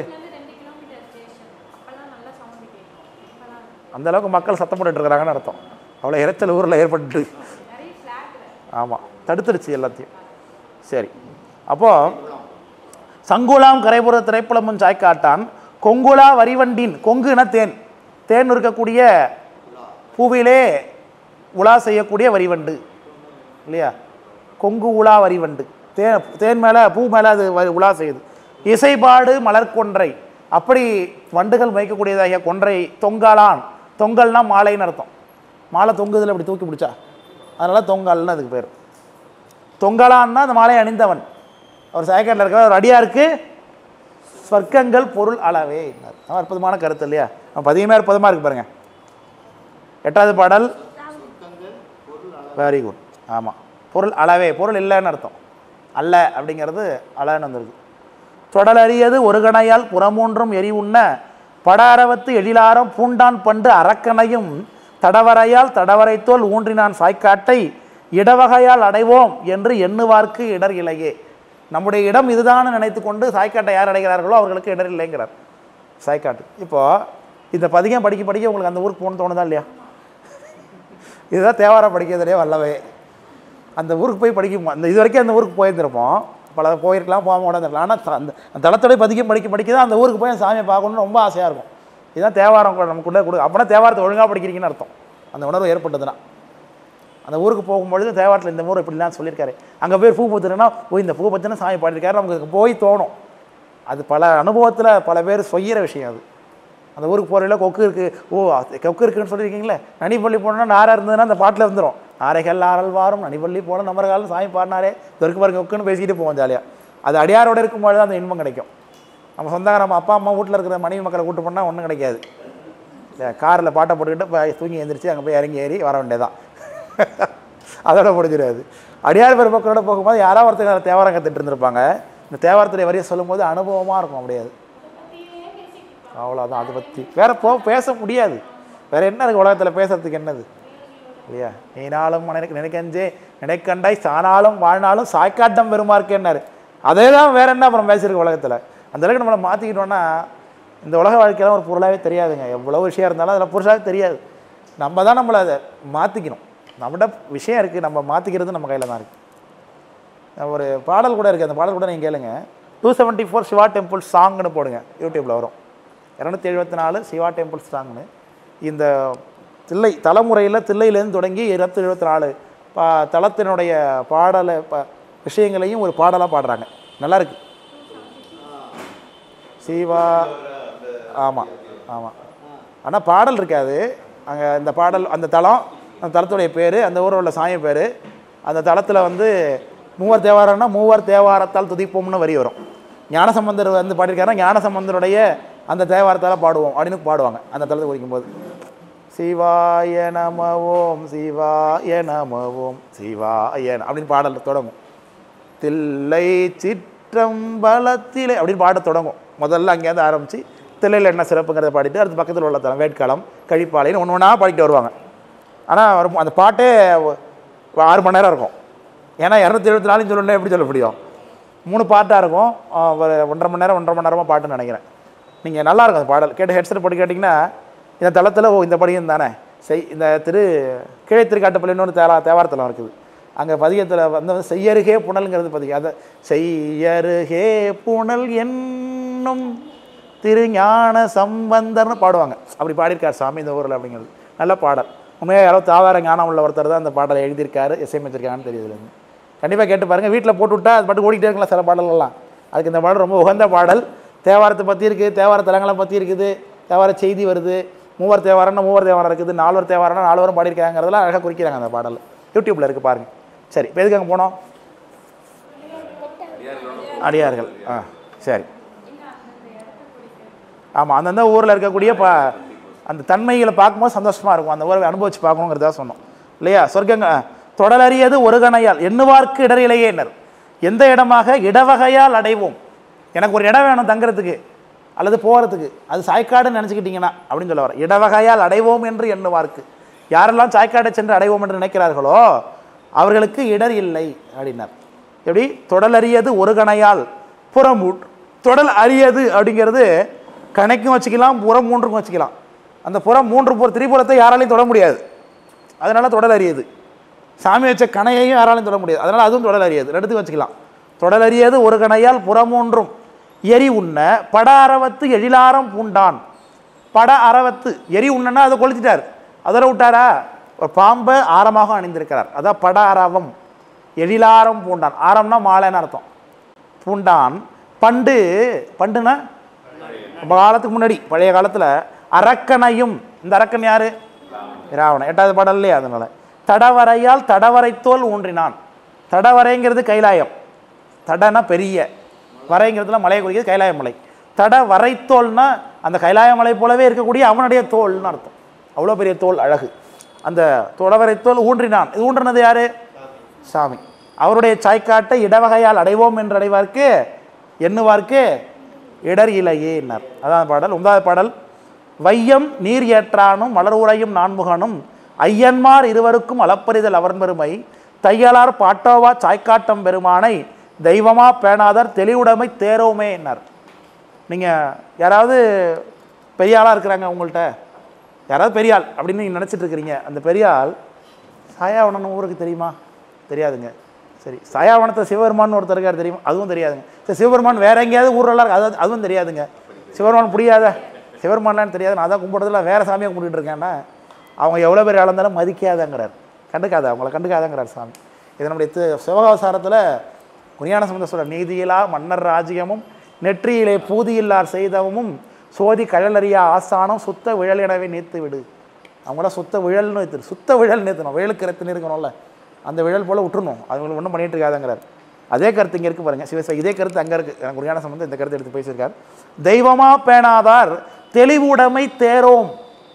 அந்த அளவுக்கு மக்கள் சத்தம் போட்டுட்டு இருக்கிறாங்கன்னு அர்த்தம் அவ்வளோ இரைச்சல் ஊரில் ஏற்பட்டு ஆமாம் தடுத்துடுச்சு எல்லாத்தையும் சரி அப்போது சங்குலாம் கரைபுற திரைப்பலமும் சாய்க்காட்டான் கொங்குலா வரிவண்டின் கொங்குன தேன் தேன் இருக்கக்கூடிய பூவிலே உலா செய்யக்கூடிய வரிவண்டு இல்லையா கொங்கு உலா வரிவண்டு தேன் தேன் மேலே பூ மேலே அது வ- உலா செய்யுது இசைபாடு மலர்கொன்றை அப்படி வண்டுகள் வைக்கக்கூடியதாகிய கொன்றை தொங்கலான் தொங்கல்னா மாலைன்னு அர்த்தம் மாலை தொங்குதில் இப்படி தூக்கி பிடிச்சா அதனால தொங்கல்னு அதுக்கு பேர் தொங்கலான்னா அந்த மாலை அணிந்தவன் அவர் சாயக்காட்டில் இருக்கிற ஒரு அடியாருக்கு ஸ்வர்க்கங்கள் பொருள் அளவே அவன் அற்புதமான கருத்து இல்லையா அவன் பதியமே அற்புதமாக இருக்கு பாருங்க எட்டாவது பாடல் வெரி குட் ஆமாம் பொருள் அளவே பொருள் இல்லைன்னு அர்த்தம் அல்ல அப்படிங்கிறது அளன்னு வந்திருக்கு தொடலறியது ஒரு கணையால் புறமூன்றும் எரி உண்ண படாரவத்து எழிலாரம் பூண்டான் பண்டு அரக்கனையும் தடவரையால் தடவரைத்தோல் ஊன்றினான் சாய்க்காட்டை இடவகையால் அடைவோம் என்று எண்ணுவார்க்கு இடர் இலையே நம்முடைய இடம் இதுதான் நினைத்து கொண்டு சாய்க்காட்டை யார் அடைகிறார்களோ அவர்களுக்கு இடர் இல்லைங்கிறார் சாய்க்காட்டு இப்போ இந்த பதிகம் படிக்க படிக்க உங்களுக்கு அந்த ஊருக்கு போகணும்னு தோணுதா இல்லையா இதுதான் தேவாரம் படிக்கிறதுலேயே வல்லவே அந்த ஊருக்கு போய் படிக்கும் அந்த இது வரைக்கும் அந்த ஊருக்கு போயிருந்திருப்போம் பல போயிருக்கலாம் போகாம கூட இருந்திருக்கலாம் ஆனால் அந்த அந்த தளத்தோட பதிக்கம் படிக்க படிக்க தான் அந்த ஊருக்கு போய் அந்த சாமியை பார்க்கணும்னு ரொம்ப ஆசையாக இருக்கும் இதுதான் தேவாரம் கூட நமக்குள்ளே கொடு அப்போனா தேவாரத்தை ஒழுங்காக படிக்கிறீங்கன்னு அர்த்தம் அந்த உணர்வு ஏற்பட்டதுன்னா அந்த ஊருக்கு போகும்பொழுது தேவாரத்தில் இந்த ஊர் இப்படிலாம் சொல்லியிருக்காரு அங்கே போய் பூ பூத்துனா ஓ இந்த பூ பற்றின சாமி பாடியிருக்காரு நமக்கு போய் தோணும் அது பல அனுபவத்தில் பல பேர் சொய்யிற விஷயம் அது அந்த ஊருக்கு போகிறதில்ல கொக்கு இருக்குது ஓ அது கொக்கு இருக்குன்னு சொல்லியிருக்கீங்களே நனிப்பள்ளி போனோம்னா நாராக இருந்ததுன்னா அந்த பாட்டில் வந்துடும் ஆரைகள் ஆறல் வாரும் நனிப்பள்ளி போன நம்ம காலம் சாமி பாடினாரே தெற்கு பாருங்க கொக்குன்னு பேசிக்கிட்டு போவோம் ஜாலியாக அது அடியாரோட இருக்கும்போது தான் அந்த இன்பம் கிடைக்கும் நம்ம சொந்தக்கார நம்ம அப்பா அம்மா வீட்டில் இருக்கிற மனைவி மக்களை கூட்டு போனால் ஒன்றும் கிடைக்காது இல்லை காரில் பாட்டை போட்டுக்கிட்டு போய் தூங்கி எழுந்திரிச்சு அங்கே போய் இறங்கி ஏறி வர வேண்டியதான் அதோட முடிஞ்சிடாது அடியார் பெருமக்களோட போகும்போது யாராவது ஒருத்தர் தேவாரம் கற்றுட்டு இருந்திருப்பாங்க இந்த தேவாரத்துடைய வரியை சொல்லும்போது அனுபவமாக இருக்கும் அப்படியாது அவ்வளோதான் அதை பற்றி வேற போ பேச முடியாது வேற என்ன இருக்குது உலகத்தில் பேசுறதுக்கு என்னது இல்லையா நீனாலும் நினைக்க நினைக்கஞ்சே நினைக்கண்டாய் சானாலும் வாழ்நாளும் சாய்க்காட்டம் பெருமார்க்கேன்னாரு அதே தான் வேற என்ன அப்புறம் பேசியிருக்கு உலகத்தில் அந்த அளவுக்கு நம்மளை மாற்றிக்கிட்டோன்னா இந்த உலக வாழ்க்கையெல்லாம் ஒரு பொருளாகவே தெரியாதுங்க எவ்வளோ விஷயம் இருந்தாலும் அதில் புருஷாவே தெரியாது நம்ம தான் நம்மளை அதை மாற்றிக்கணும் நம்மகிட்ட விஷயம் இருக்குது நம்ம மாற்றிக்கிறது நம்ம கையில் தான் இருக்குது ஒரு பாடல் கூட இருக்குது அந்த பாடல் கூட நீங்கள் கேளுங்க two seventy four Shiva temple சாங்னு போடுங்க யூடியூப்பில் வரும் இரநூத்தி எழுபத்தி நாலு சிவா டெம்பிள் சாங்னு இந்த தில்லை தலைமுறையில் தில்லையிலேருந்து தொடங்கி இருபத்தி எழுபத்தி நாலு பா தளத்தினுடைய பாடலை ப விஷயங்களையும் ஒரு பாடலாக பாடுறாங்க நல்லா இருக்கு சிவா ஆமாம் ஆமாம் ஆனால் பாடல் இருக்காது அங்கே இந்த பாடல் அந்த தலம் அந்த தலத்துடைய பேர் அந்த ஊரில் உள்ள சாமி பேர் அந்த தலத்தில் வந்து மூவர் தேவாரம்னா மூவர் தேவாரத்தால் துதிப்போம்னு வரி வரும் ஞானசம்பந்தர் வந்து பாடியிருக்காருன்னா ஞானசம்பந்தருடைய அந்த தேவாரத்தால் பாடுவோம் அப்படின்னு பாடுவாங்க அந்த தலத்தை குறிக்கும்போது சிவாய நம ஓம் சிவாய நம ஓம் சிவாய நம அப்படின்னு பாடல் தொடங்கும் தில்லை சிற்றம்பலத்திலே அப்படின்னு பாட தொடங்கும் முதல்ல அங்கேருந்து ஆரம்பித்து தில்லையில் என்ன சிறப்புங்கிறத பாடிட்டு அடுத்து பக்கத்தில் உள்ள தலம் வேட்களம் கழிப்பாளைன்னு ஒன்று ஒன்றா பாடிட்டு வருவாங்க ஆனால் அந்த பாட்டே ஒ- ஆறு மணி நேரம் இருக்கும் ஏன்னா இரநூத்தி எழுபத்தி நாலுன்னு சொல்லணும்னா எப்படி சொல்ல முடியும் மூணு பாட்டாக இருக்கும் ஆ, ஒரு ஒன்றரை மணி நேரம் ஒன்றரை மணி நேரமாக பாட்டுன்னு நினைக்கிறேன் நீங்கள் நல்லா இருக்கும் அந்த பாடல் கேட்டு ஹெட்செட் போட்டு கேட்டிங்கன்னா இந்த தளத்தில் ஓ இந்த படியும் தானே செய் இந்த திரு கீழே திருக்காட்டுப்பள்ளின்னு ஒரு தேவா தேவாரத்தலம் இருக்குது அங்கே பதிகத்தில் வந்து செய்யருகே புனல்ங்கிறது பதிகம் அதை செய்யருகே புனல் என்னும் திருஞான சம்பந்தர்னு பாடுவாங்க அப்படி பாடியிருக்கார் சாமி இந்த ஊரில் அப்படிங்கிறது நல்ல பாடல் உண்மையாக யாரோ தாவார ஞானம் உள்ள ஒருத்தர் தான் அந்த பாடலை எழுதியிருக்காரு இசையமைச்சிருக்காங்கன்னு தெரியுது கண்டிப்பாக கேட்டு பாருங்கள் வீட்டில் போட்டு விட்டா அது பாட்டு ஓடிக்கிட்டே இருக்கலாம் சில பாடல்கள்லாம் அதுக்கு இந்த பாடல் ரொம்ப உகந்த பாடல் தேவாரத்தை பற்றி இருக்குது தேவார தலங்களை பற்றி இருக்குது தேவார செய்தி வருது மூவர் தேவாரம்னா மூவர் தேவாரம் இருக்குது நால்வர் தேவாரம்னா நால்வரும் பாடியிருக்காங்கிறதெல்லாம் அழகாக குறிக்கிறாங்க அந்த பாடல் யூடியூப்பில் இருக்குது பாருங்கள் சரி இப்போ எதுக்கு அங்கே போனோம் அடியார்கள் ஆ சரி ஆமாம் அந்தந்த ஊரில் இருக்கக்கூடிய ப அந்த தன்மைகளை பார்க்கும்போது சந்தோஷமாக இருக்கும் அந்த ஊரை அனுபவிச்சு பார்க்கணுங்கிறதா சொன்னோம் இல்லையா சொர்க்கங்க தொடலறியது ஒரு கணையால் எண்ணுவார்க்கு இடரிலேயேனர் எந்த இடமாக இடவகையால் அடைவோம் எனக்கு ஒரு இடம் வேணும் தங்குறதுக்கு அல்லது போகிறதுக்கு அது சாய்க்காடுன்னு நினச்சிக்கிட்டீங்கன்னா அப்படின்னு சொல்ல வர இடவகையால் அடைவோம் என்று எண்ணுவார்க்கு யாரெல்லாம் சாய்க்காடை சென்று அடைவோம் என்று நினைக்கிறார்களோ அவர்களுக்கு இடர் இல்லை அப்படின்னார் எப்படி தொடலறியது ஒரு கணையால் புறம் தொடல் அறியது அப்படிங்கிறது கணைக்கும் வச்சுக்கலாம் புறம் மூன்றுக்கும் வச்சுக்கலாம் அந்த புறம் மூன்று புற திரிபுரத்தை யாராலையும் தொட முடியாது அதனால தொடல் அறியது சாமி வச்ச கணையையும் யாராலையும் தொட முடியாது அதனால அதுவும் தொடல் அறியது ரெண்டுத்துக்கும் வச்சுக்கலாம் தொடல் அறியது ஒரு கணையால் புறமூன்றும் எரி உண்ண பட அரவத்து எழிலாரம் பூண்டான் பட அரவத்து எரி உண்ணனா அதை கொளுத்திட்டார் அதோட விட்டாரா ஒரு பாம்பை ஆரமாக அணிந்திருக்கிறார் அதான் பட அரவம் எழிலாரம் பூண்டான் ஆரம்னா மாலைன்னு அர்த்தம் பூண்டான் பண்டு பண்டுனா ரொம்ப காலத்துக்கு முன்னாடி பழைய காலத்தில் அரக்கனையும் இந்த அரக்கன் யாரு ராவணன் எட்டாவது பாடல் இல்லையா அதனால தடவரையால் தடவரைத்தோல் ஊன்றினான் தடவரைங்கிறது கைலாயம் தடனா பெரிய வரைங்கிறதுல மலையை குறிக்கிறது கைலாய மலை தட வரைத்தோல்னா அந்த கைலாய மலை போலவே இருக்கக்கூடிய அவனுடைய தோல்னு அர்த்தம் அவ்வளோ பெரிய தோல் அழகு அந்த தொடவரைத்தோல் ஊன்றினான் இது ஊன்றினது யாரு சாமி அவருடைய சாய்க்காட்டை இடவகையால் அடைவோம் என்று அடைவார்க்கு எண்ணுவார்க்கு இடர் இலையே என்னார் அதான் பாடல் ஒன்பதாவது பாடல் வையம் நீர் ஏற்றானும் மலர் உரையும் நான்முகனும் ஐயன்மார் இருவருக்கும் அளப்பரிதல் அவன் பெருமை தையலார் பாட்டோவா சாய்க்காட்டம் பெருமானை தெய்வமா பேணாதார் தெளிவுடைமை தேரோமே என்னார் நீங்கள் யாராவது பெரிய ஆளாக இருக்கிறாங்க உங்கள்கிட்ட யாராவது பெரிய ஆள் அப்படின்னு நீங்கள் நினச்சிட்டு இருக்கிறீங்க அந்த பெரிய ஆள் சாயாவணன் ஊருக்கு தெரியுமா தெரியாதுங்க சரி சாயாவனத்தில் சிவபெருமான் ஒருத்தர் இருக்கார் தெரியுமா அதுவும் தெரியாதுங்க சரி சிவபெருமான் வேற எங்கேயாவது ஊரெல்லாம் இருக்கு அது அதுவும் தெரியாதுங்க சிவபெருமான் புரியாத சிவபெருமான்லாம் தெரியாது நான் தான் கும்பிடுறதுல வேற சாமியை கும்பிட்டுட்டு இருக்கேன்னா அவங்க எவ்வளோ பேர் இருந்தாலும் மதிக்காதங்கிறார் கண்டுக்காத அவங்கள கண்டுக்காதங்கிறார் சாமி இது நம்முடைய தி- சிவகாசாரத்தில் குரியான சம்பந்த சொல்ற நீதியிலா மன்னர் ராஜ்யமும் நெற்றியிலே பூதியில்லார் செய்தவமும் சோதி கழலறியா ஆசானம் சுத்த விழல் எனவே நீத்து விடு அவங்களாம் சுத்த விழல்னு வைத்து சுத்த விழல் நிறுத்தணும் விழலுக்கு ரத்து இருக்கணும்ல அந்த விழல் போல் விட்டுறணும் அவங்களுக்கு ஒன்றும் பண்ணிட்டு இருக்காதுங்கிறார் அதே கருத்து இங்கே இருக்கு பாருங்க சிவச இதே கருத்து அங்கே இருக்குது எனக்கு குரியான சம்பந்தம் இந்த கருத்து எடுத்து பேசியிருக்கார் தெய்வமா பேணாதார் தெளிவுடைமை தேரோம்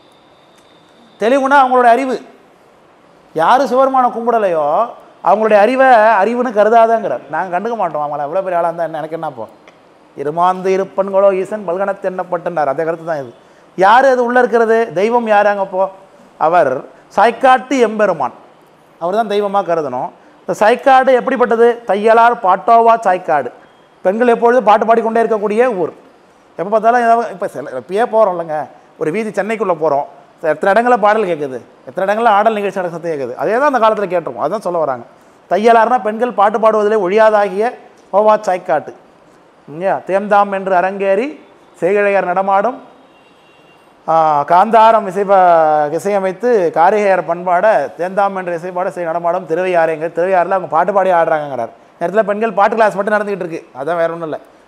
தெளிவுனா அவங்களோட அறிவு யார் சிவருமான கும்பிடலையோ அவங்களுடைய அறிவை அறிவுன்னு கருதாதங்கிறார் நாங்கள் கண்டுக்க மாட்டோம் அவங்கள எவ்வளோ பெரிய ஆளாக இருந்தால் என்ன எனக்கு என்ன இப்போ இருமாந்து இருப்பன்களோ ஈசன் பல்கணத்து எண்ணப்பட்டனார் அதே கருத்து தான் இது யார் அது உள்ளே இருக்கிறது தெய்வம் யார் அங்கப்போ அவர் சாய்க்காட்டு எம்பெருமான் அவர் தான் தெய்வமாக கருதணும் இந்த சாய்க்காடு எப்படிப்பட்டது தையலார் பாட்டோவா சாய்க்காடு பெண்கள் எப்பொழுதும் பாட்டு பாடிக்கொண்டே இருக்கக்கூடிய ஊர் எப்போ பார்த்தாலும் ஏதாவது இப்போ சில இப்பயே போகிறோம் இல்லைங்க ஒரு வீதி சென்னைக்குள்ளே போகிறோம் எத்தனை இடங்களில் பாடல் கேட்குது எத்தனை இடங்களில் ஆடல் நிகழ்ச்சி நடக்கிறது கேட்குது அதே தான் அந்த காலத்தில் கேட்டிருக்கோம் அதான் சொல்ல வராங்க தையலார்னா பெண்கள் பாட்டு பாடுவதிலே ஒழியாதாகிய ஓவா சாய்க்காட்டு இல்லையா தேம்தாம் என்று அரங்கேறி செய்கிழையர் நடமாடும் ஆ, காந்தாரம் இசைப்ப இசையமைத்து காரிகையர் பண்பாட தேந்தாம் என்ற இசைப்பாட செய் நடமாடும் திருவையாறுங்க திருவையாறில் அவங்க பாட்டு பாடி ஆடுறாங்கங்கிறார் நேரத்தில் பெண்கள் பாட்டு கிளாஸ் மட்டும் நடந்துக்கிட்டு இருக்கு அதான் வேற ஒன்றும் இல்லை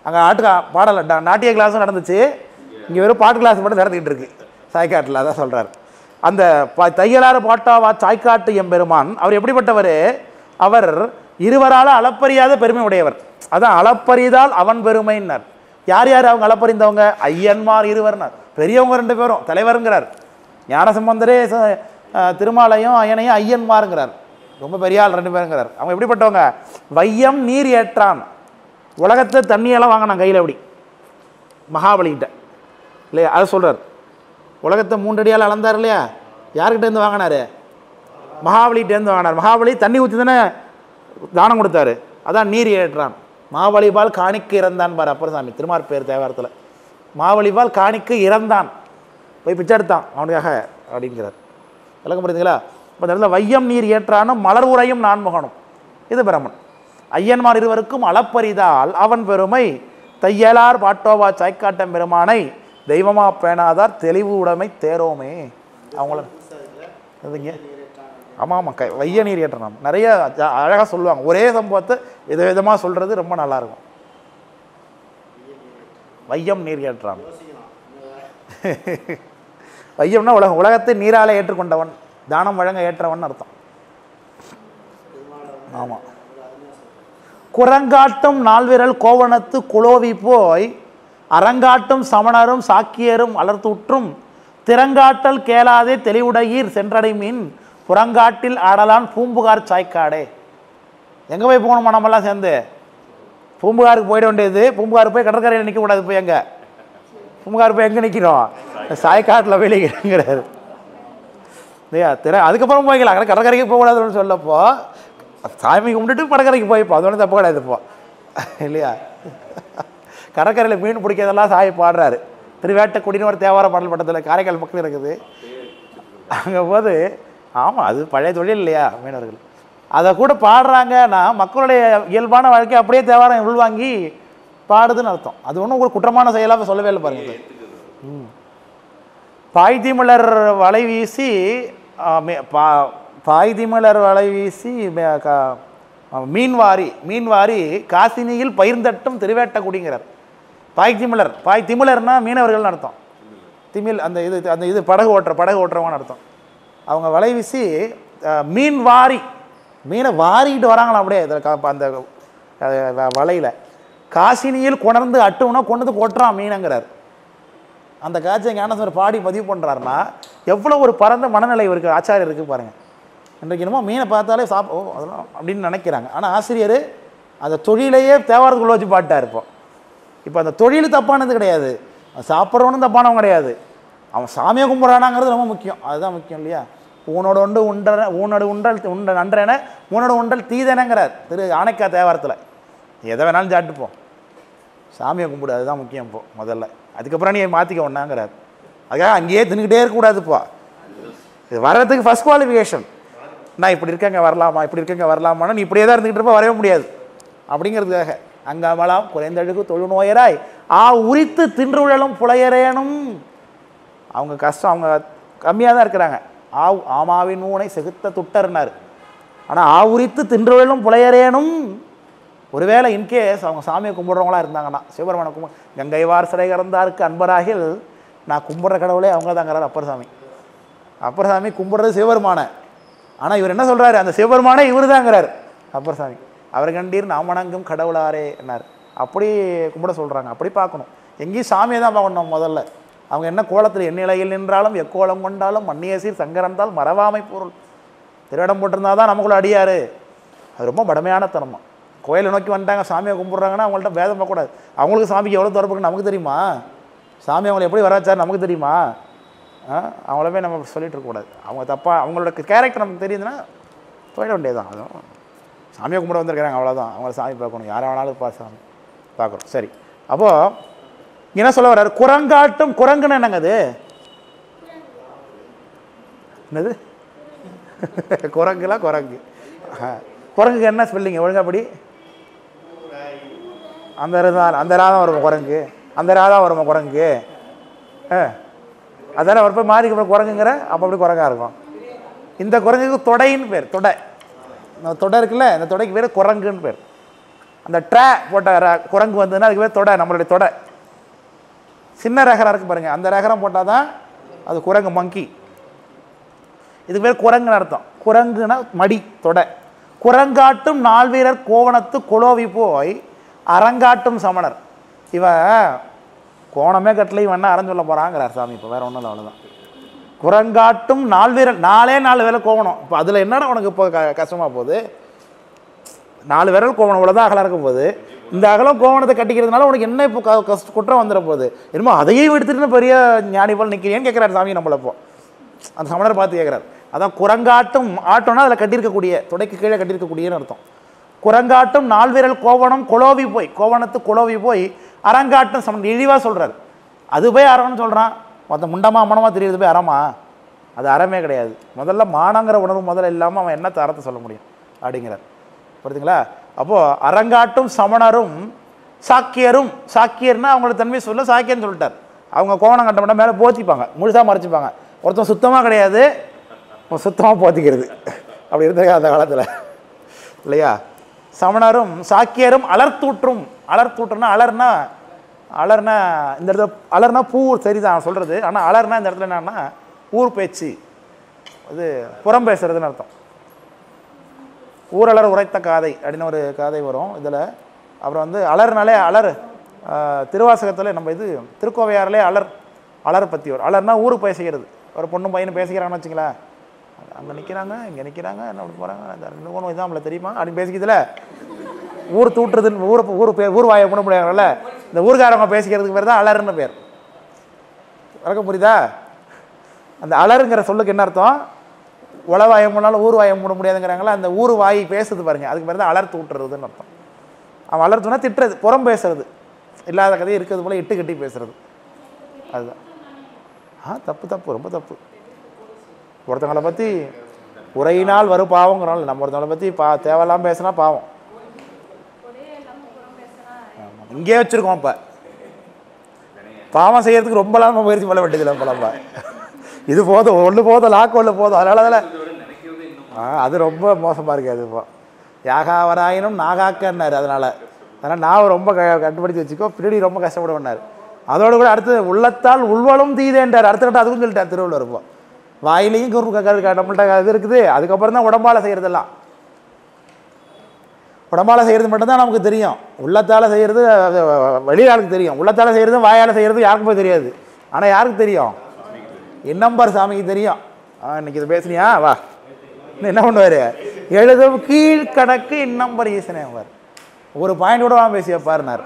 அங்கே ஆட்டு பாடல டா- நாட்டிய கிளாஸும் நடந்துச்சு இங்கே வெறும் பாட்டு கிளாஸ் மட்டும் நடந்துக்கிட்டு இருக்கு சாய்க்காட்டில் அதான் சொல்கிறார் அந்த ப தையலாறு பாட்டாவா சாய்க்காட்டு எம்பெருமான் அவர் எப்படிப்பட்டவர் அவர் இருவரால் அளப்பறியாத பெருமை உடையவர் அதான் அளப்பரிதால் அவன் பெருமைன்னார் யார் யார் அவங்க அளப்பறிந்தவங்க ஐயன்மார் இருவர்னார் பெரியவங்க ரெண்டு பேரும் தலைவருங்கிறார் ஞானசம்பந்தரே ச- அஹ், திருமாலையும் ஐயனையும் ஐயன்மாருங்கிறார் ரொம்ப பெரிய ஆள் ரெண்டு பேருங்கிறார் அவங்க எப்படிப்பட்டவங்க வையம் நீர் ஏற்றான் உலகத்தை தண்ணியெல்லாம் வாங்கினான் கையில் அப்படி மகாபலிகிட்ட இல்லையா அதை சொல்கிறார் உலகத்தை மூன்றடியால் அளந்தார் இல்லையா யார்கிட்ட இருந்து வாங்கினாரு மகாபலிகிட்ட இருந்து வாங்கினார் மகாபலி தண்ணி ஊற்றி தானே தானம் கொடுத்தாரு அதான் நீர் ஏற்றான் மாவலிபால் காணிக்கு இறந்தான் பாரு அப்பர் சாமி திருமார் பேர் தேவாரத்தில் மாவலிபால் காணிக்கு இறந்தான் போய் பிச்சை எடுத்தான் அவனுக்காக அப்படிங்கிறார் விளக்கம் புரியுதுங்களா இப்போ இந்த இடத்துல வையம் நீர் ஏற்றானும் மலர் உரையும் நான்முகனும் இது பிரமன் ஐயன்மார் இருவருக்கும் அளப்பரிதால் அவன் பெருமை தையலார் பாட்டோவா சாய்க்காட்டம் பெருமானை தெய்வமா பேணாதார் தெளிவு உடைமை தேரோமே அவங்கள எதுங்க ஆமாம் ஆமாம் கை வைய நீர் ஏற்றணும் நிறைய அழகாக சொல்லுவாங்க ஒரே சம்பவத்தை வித விதமாக சொல்கிறது ரொம்ப நல்லாயிருக்கும் வையம் நீர் ஏற்றான் வையம்னா உலகம் உலகத்தை நீரால ஏற்றுக்கொண்டவன் தானம் வழங்க ஏற்றவன் அர்த்தம் ஆமாம் குரங்காட்டும் நால்விரல் கோவணத்து குளோவி போய் அரங்காட்டும் சமணரும் சாக்கியரும் அலர்த்துற்றும் திறங்காட்டல் கேளாதே தெளிவுடையீர் சென்றடை மீன் புறங்காட்டில் ஆடலான் பூம்புகார் சாய்க்காடே எங்கே போய் போகணுமா நம்மலாம் சேர்ந்து பூம்புகாருக்கு போயிட வேண்டியது பூம்புகார் போய் கடற்கரையில் நிற்கக்கூடாது போய் எங்கே பூம்புகார் போய் எங்கே நிற்கிறோம் சாய்க்காட்டில் போய் நிற்கிறாரு இல்லையா திற அதுக்கப்புறம் போய்க்கலாம் ஆனால் கடற்கரைக்கு போகக்கூடாதுன்னு சொல்லப்போ சாமி கும்பிட்டுட்டு கடற்கரைக்கு போய்ப்போம் அது ஒன்றும் தப்பு கிடையாது இப்போ இல்லையா கடற்கரையில் மீன் பிடிக்கிறதெல்லாம் சாமி பாடுறாரு திருவேட்டக்குடின்னு ஒரு தேவார பாடல் பட்டத்தில் காரைக்கால் பக்கத்தில் இருக்குது அங்கே போது ஆமாம் அது பழைய தொழில் இல்லையா மீனவர்கள் அதை கூட பாடுறாங்கன்னா மக்களுடைய இயல்பான வாழ்க்கை அப்படியே தேவாரம் உள்வாங்கி பாடுதுன்னு அர்த்தம் அது ஒன்றும் ஒரு குற்றமான செயலாக சொல்லவே இல்லை பாருங்க ம் பாய்திமிழர் வலை வீசி ஆ, மே- பா- பாய்திமிழர் வலை வீசி மே- கா- மீன்வாரி மீன்வாரி காசினியில் பயிர்ந்தட்டும் திருவேட்டக்குடிங்கிறார் பாய் திமிழர் பாய் திமிழர்னா மீனவர்கள்னு அர்த்தம் திமிழ் அந்த இது அந்த இது படகு ஓட்டுற படகு ஓட்டுறவங்கன்னு அர்த்தம் அவங்க வலை வீசி அஹ், மீன் வாரி மீனை வாரிக்கிட்டு வராங்களாம் அப்படியே இதுல கா- அந்த அஹ், வ- வலையில காசினியில் கொணர்ந்து அட்டுவனா கொண்டு வந்து கொட்டுறான் மீனுங்கிறார் அந்த காட்சியை ஞானசந்தர் பாடி பதிவு பண்ணுறாருன்னா எவ்வளோ ஒரு பரந்த மனநிலை இருக்கு ஆச்சாரியர் இருக்குது பாருங்கள் இன்றைக்கு என்னமோ மீனை பார்த்தாலே சாப் ஓ அதெல்லாம் அப்படின்னு நினைக்கிறாங்க ஆனால் ஆசிரியர் அந்த தொழிலையே தேவாரத்துக்குள்ள வச்சு பாட்டார் இப்போ இப்போ அந்த தொழில் தப்பானது கிடையாது அவன் சாப்பிட்றவனும் தப்பானவன் கிடையாது அவன் சாமியை கும்பிட்றானாங்கிறது ரொம்ப முக்கியம் அதுதான் முக்கியம் இல்லையா ஊனோட உண்டு உண்ட ஊனோட உண்டல் உண்ட நன்றென ஊனோட உண்டல் தீதனங்கிறார் திரு ஆனைக்கா தேவாரத்தில் எதை வேணாலும் சாப்பிட்டுப்போம் சாமியை கும்பிடு அதுதான் முக்கியம் இப்போ முதல்ல அதுக்கப்புறம் நீ மாற்றிக்க ஒன்றாங்கிறார் அதுக்காக அங்கேயே தின்னுக்கிட்டே இருக்கக்கூடாதுப்பா இது வர்றதுக்கு ஃபஸ்ட் குவாலிஃபிகேஷன் நான் இப்படி இருக்கேங்க வரலாமா இப்படி இருக்கேங்க வரலாமான்னு நீ இப்படியே தான் இருந்துக்கிட்டு இருப்ப வரவே முடியாது அப்படிங்கிறதுக்காக அங்காமலாம் குறைந்தழுகு தொழுநோயராய் ஆ உரித்து தின்றுழலும் புலையரேனும் அவங்க கஷ்டம் அவங்க கம்மியாக தான் இருக்கிறாங்க ஆவ் ஆமாவின் ஊனை செகுத்த துட்டர்னார் ஆனால் ஆ உரித்து தின்றுழலும் புலையரேனும் ஒருவேளை இன்கேஸ் அவங்க சாமியை கும்பிட்றவங்களா இருந்தாங்கன்னா சிவபெருமான கும்ப கங்கை வார் சிறை கறந்தாருக்கு அன்பராகில் நான் கும்பிட்ற கடவுளே அவங்க தாங்கிறார் அப்பர் சாமி அப்பர் சாமி கும்பிட்றது சிவபெருமானை ஆனால் இவர் என்ன சொல்றாரு அந்த சிவபெருமானே இவர் தாங்கிறார் அப்பர் சாமி அவர் கண்டீர் நாம் வணங்கும் கடவுளாரே என்னார் அப்படி கும்பிட சொல்கிறாங்க அப்படி பார்க்கணும் எங்கேயும் சாமியை தான் பார்க்கணும் முதல்ல அவங்க என்ன கோலத்தில் எந்நிலையில் நின்றாலும் எக்கோலம் கொண்டாலும் மன்னிய சீர் சங்கரந்தால் மறவாமை பொருள் திருவிடம் போட்டிருந்தா தான் நமக்குள்ள அடியாரு அது ரொம்ப படமையான தனமா கோயிலை நோக்கி வந்துட்டாங்க சாமியை கும்பிட்றாங்கன்னா அவங்கள்ட்ட பேதம் பார்க்கக்கூடாது அவங்களுக்கு சாமிக்கு எவ்வளோ தொடர்புன்னு நமக்கு தெரியுமா சாமி அவங்களை எப்படி வர வச்சார் நமக்கு தெரியுமா ஆ அவங்களவே நம்ம சொல்லிட்டு இருக்கக்கூடாது அவங்க தப்பாக அவங்களோட கேரக்டர் நமக்கு தெரியுதுன்னா போயிட வேண்டியதுதான் அதுவும் சாமியை கும்பிட வந்திருக்கிறாங்க அவ்வளோதான் அவங்கள சாமி பார்க்கணும் யாரை வேணாலும் பா சாமி பார்க்குறோம் சரி அப்போது என்ன சொல்ல வர்றாரு குரங்காட்டும் குரங்குன்னு என்னங்க அது என்னது குரங்குலாம் குரங்கு ஆ. குரங்குக்கு என்ன ஸ்பெல்லிங்க ஒழுங்கா படி அந்த தான் அந்த ரா தான் வரும் குரங்கு அந்த ரா தான் வருமா குரங்கு ஆ அதானே ஒரு போய் மாறி அப்புறம் குரங்குங்கிற அப்போ அப்படி குரங்கா இருக்கும் இந்த குரங்குக்கு தொடைன்னு பேர் தொடை இந்த தொடை இருக்குல்ல இந்த தொடைக்கு பேர் குரங்குன்னு பேர் அந்த ட்ரே போட்ட ர- குரங்கு வந்ததுன்னா அதுக்கு பேர் தொடை நம்மளுடைய தொடை சின்ன ரகரம் இருக்கு பாருங்க அந்த ரகரம் போட்டால் தான் அது குரங்கு மங்கி இதுக்கு பேர் குரங்குன்னு அர்த்தம் குரங்குனா மடி தொடை குரங்காட்டும் நால்வீரர் கோவணத்து குலோவி போய் அரங்காட்டும் சமணர் இவன் கோணமே கட்டல இவன் என்ன அறஞ்சு சொல்ல போகிறாங்கிறார் சாமி இப்போ வேற ஒன்றும் இல்லை அவ்வளோதான் குரங்காட்டும் நால்வீரர் நாலே நாலு வேலை கோவணம் இப்போ அதில் என்னடா உனக்கு இப்போ க கஷ்டமாக போகுது நாலு விரல் கோவணம் இவ்வளோதான் அகலம் இருக்கும் போது இந்த அகலம் கோவணத்தை கட்டிக்கிறதுனால உனக்கு என்ன இப்போ க- கஷ்ட குற்றம் வந்துட போகுது என்னமோ அதையும் எடுத்துட்டு பெரிய ஞானி போல் நிற்கிறேன்னு கேட்குறாரு சாமி நம்மள இப்போ அந்த சமணரை பார்த்து கேட்குறாரு அதான் குரங்காட்டும் ஆட்டம்னா அதில் கட்டியிருக்கக்கூடிய துடைக்கு கீழே கட்டியிருக்கக்கூடியன்னு அர்த்தம் குரங்காட்டும் நால்விரல் கோவணம் குலோவி போய் கோவணத்து குலோவி போய் அரங்காட்டும் சமன் இழிவாக சொல்கிறார் அது போய் அறம்னு சொல்கிறான் மொத்த முண்டமா மனமாக தெரியுது போய் அறமா அது அறமே கிடையாது முதல்ல மானங்கிற உணர்வு முதல்ல இல்லாமல் அவன் என்ன அறத்தை சொல்ல முடியும் அப்படிங்கிறார் புரியுதுங்களா அப்போது அரங்காட்டும் சமணரும் சாக்கியரும் சாக்கியர்னா அவங்களோட தன்மை சொல்ல சாக்கியர்னு சொல்லிட்டார் அவங்க கோவணம் கட்ட மேலே போத்திப்பாங்க முழுசாக மறைச்சிப்பாங்க ஒருத்தன் சுத்தமாக கிடையாது சுத்தமாக போத்திக்கிறது அப்படி இருந்தாங்க அந்த காலத்தில் இல்லையா சமணரும் சாக்கியரும் அலர்த்தூற்றும் அலர்த்தூற்றுனா அலர்னா அலர்னா இந்த இடத்துல அலர்னா பூ சரிதான் சொல்கிறது ஆனால் அலர்னா இந்த இடத்துல என்னன்னா ஊர் பேச்சு அது புறம் பேசுறதுன்னு அர்த்தம் ஊரலர் உரைத்த காதை அப்படின்னு ஒரு காதை வரும் இதில் அப்புறம் வந்து அலர்னாலே அலர் திருவாசகத்தில் நம்ம இது திருக்கோவையாரிலே அலர் அலர் பற்றி வரும் அலர்னா ஊருக்கு பேசுகிறது ஒரு பொண்ணும் பையனும் பேசிக்கிறாங்கன்னு வச்சுங்களேன் அங்கே நிற்கிறாங்க இங்கே நிற்கிறாங்க என்ன அப்படி போகிறாங்க அந்த ரெண்டு மூணு இதான் நம்மள தெரியுமா அப்படின்னு பேசிக்கிறதுல ஊர் தூட்டுறதுன்னு ஊர் ஊர் பேர் ஊர் வாயை பண்ண முடியாதுல்ல இந்த ஊர்காரங்க பேசிக்கிறதுக்கு பேர் தான் அலர்னு பேர் வழக்கம் புரியுதா அந்த அலருங்கிற சொல்லுக்கு என்ன அர்த்தம் உள வாயம் பண்ணாலும் ஊர் வாயம் மூட முடியாதுங்கிறாங்களா அந்த ஊர் வாய் பேசுது பாருங்க அதுக்கு பேர் தான் அலர் தூட்டுறதுன்னு அர்த்தம் அவன் அலர்த்துனா திட்டுறது புறம் பேசுறது இல்லாத கதையை இருக்கிறது போல இட்டு கட்டி பேசுறது அதுதான் ஆ தப்பு தப்பு ரொம்ப தப்பு ஒருத்தவங்களை பற்றி உரையினால் வரும் பாவங்கிறோம்ல நம்ம ஒருத்தவங்களை பற்றி பா தேவையில்லாமல் பேசினா பாவம் ஆமா. இங்கேயே வச்சுருக்கோம் இப்போ பாவம் செய்யறதுக்கு ரொம்பலாம் நம்ம முயற்சி பண்ண வேண்டியதில்லை இப்போ நம்ம இது போதும் ஒன்று போதும் லாக்கு ஒன்று போதும் அதனால அதில் நினைக்கிறதே இன்னும் ஆ அது ரொம்ப மோசமாக இருக்குது அது இப்போ யாகாவராயினும் நாகாக்கன்னாரு அதனால் அதனால் நான் ரொம்ப க கட்டுப்படுத்தி வச்சுக்கோ பின்னாடி ரொம்ப கஷ்டப்படுவேன்னாரு அதோடு கூட அடுத்து உள்ளத்தால் உள்வளும் தீதேன்றார் அடுத்த கட்டம் அதுக்கும் சொல்லிட்டார் திருவள்ளுவர் இப்போ வாயிலையும் குறு க- க- நம்மள்ட்ட இது இருக்குது அதுக்கப்புறம் தான் உடம்பால் செய்கிறதெல்லாம் உடம்பால் செய்கிறது மட்டும்தான் நமக்கு தெரியும் உள்ளத்தால் செய்கிறது அது வெளியாளுக்கு தெரியும் உள்ளத்தால் செய்கிறது வாயால் செய்கிறது யாருக்கும் போய் தெரியாது ஆனால் யாருக்கு தெரியும் இன்னம்பர் சாமிக்கு தெரியும் ஆ இன்னைக்கு இது பேசுனியா வா இன்னும் என்ன பண்ணுவார் எழுதும் கீழ்கணக்கு இன்னம்பர் ஈசனே அவர் ஒரு பாயிண்ட் கூட வாங்க பேசி பாருனார்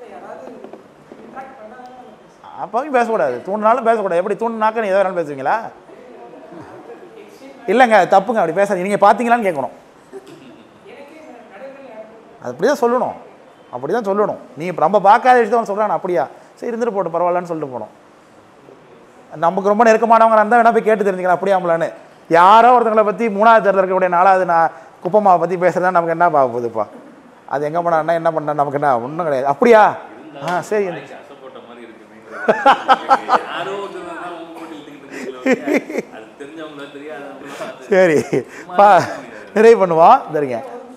அப்பவும் பேசக்கூடாது தூண்டினாலும் பேசக்கூடாது எப்படி தூண்டினாக்க நீ எதோ வேணாலும் பேசுவீங்களா இல்லைங்க அது தப்புங்க அப்படி பேசாதீங்க நீங்கள் பார்த்தீங்களான்னு கேட்கணும் அது அப்படி தான் சொல்லணும் அப்படி தான் சொல்லணும் நீ இப்ப நம்ம பார்க்காத விஷயத்த சொல்கிறான் அப்படியா சரி இருந்துட்டு போட்டு பரவாயில்லன்னு சொல்லிட்டு போகணும் நமக்கு ரொம்ப நெருக்கமானவங்க இருந்தால் வேணா போய் கேட்டு தெரிஞ்சுக்கலாம் அப்படியாமலான்னு யாரோ ஒருத்தங்களை பற்றி மூணாவது தேர்தல் இருக்கக்கூடிய நாலாவது நான் குப்பம்மாவை பற்றி பேசுகிறதா நமக்கு என்ன பார்க்க போகுதுப்பா அது எங்கே பண்ணா என்ன பண்ணா நமக்கு என்ன ஒன்றும் கிடையாது அப்படியா ஆ சரி அசைப்போட்ட மாதிரி இருக்குமே யாரோ ஒருத்தர் தான் உங்க போட்டு இழுத்துக்கிட்டு இருக்கீங்களோ, அது தெரிஞ்சவங்களா தெரியாதவங்களா அது சரி பா நிறைவு பண்ணுவோம் சரிங்க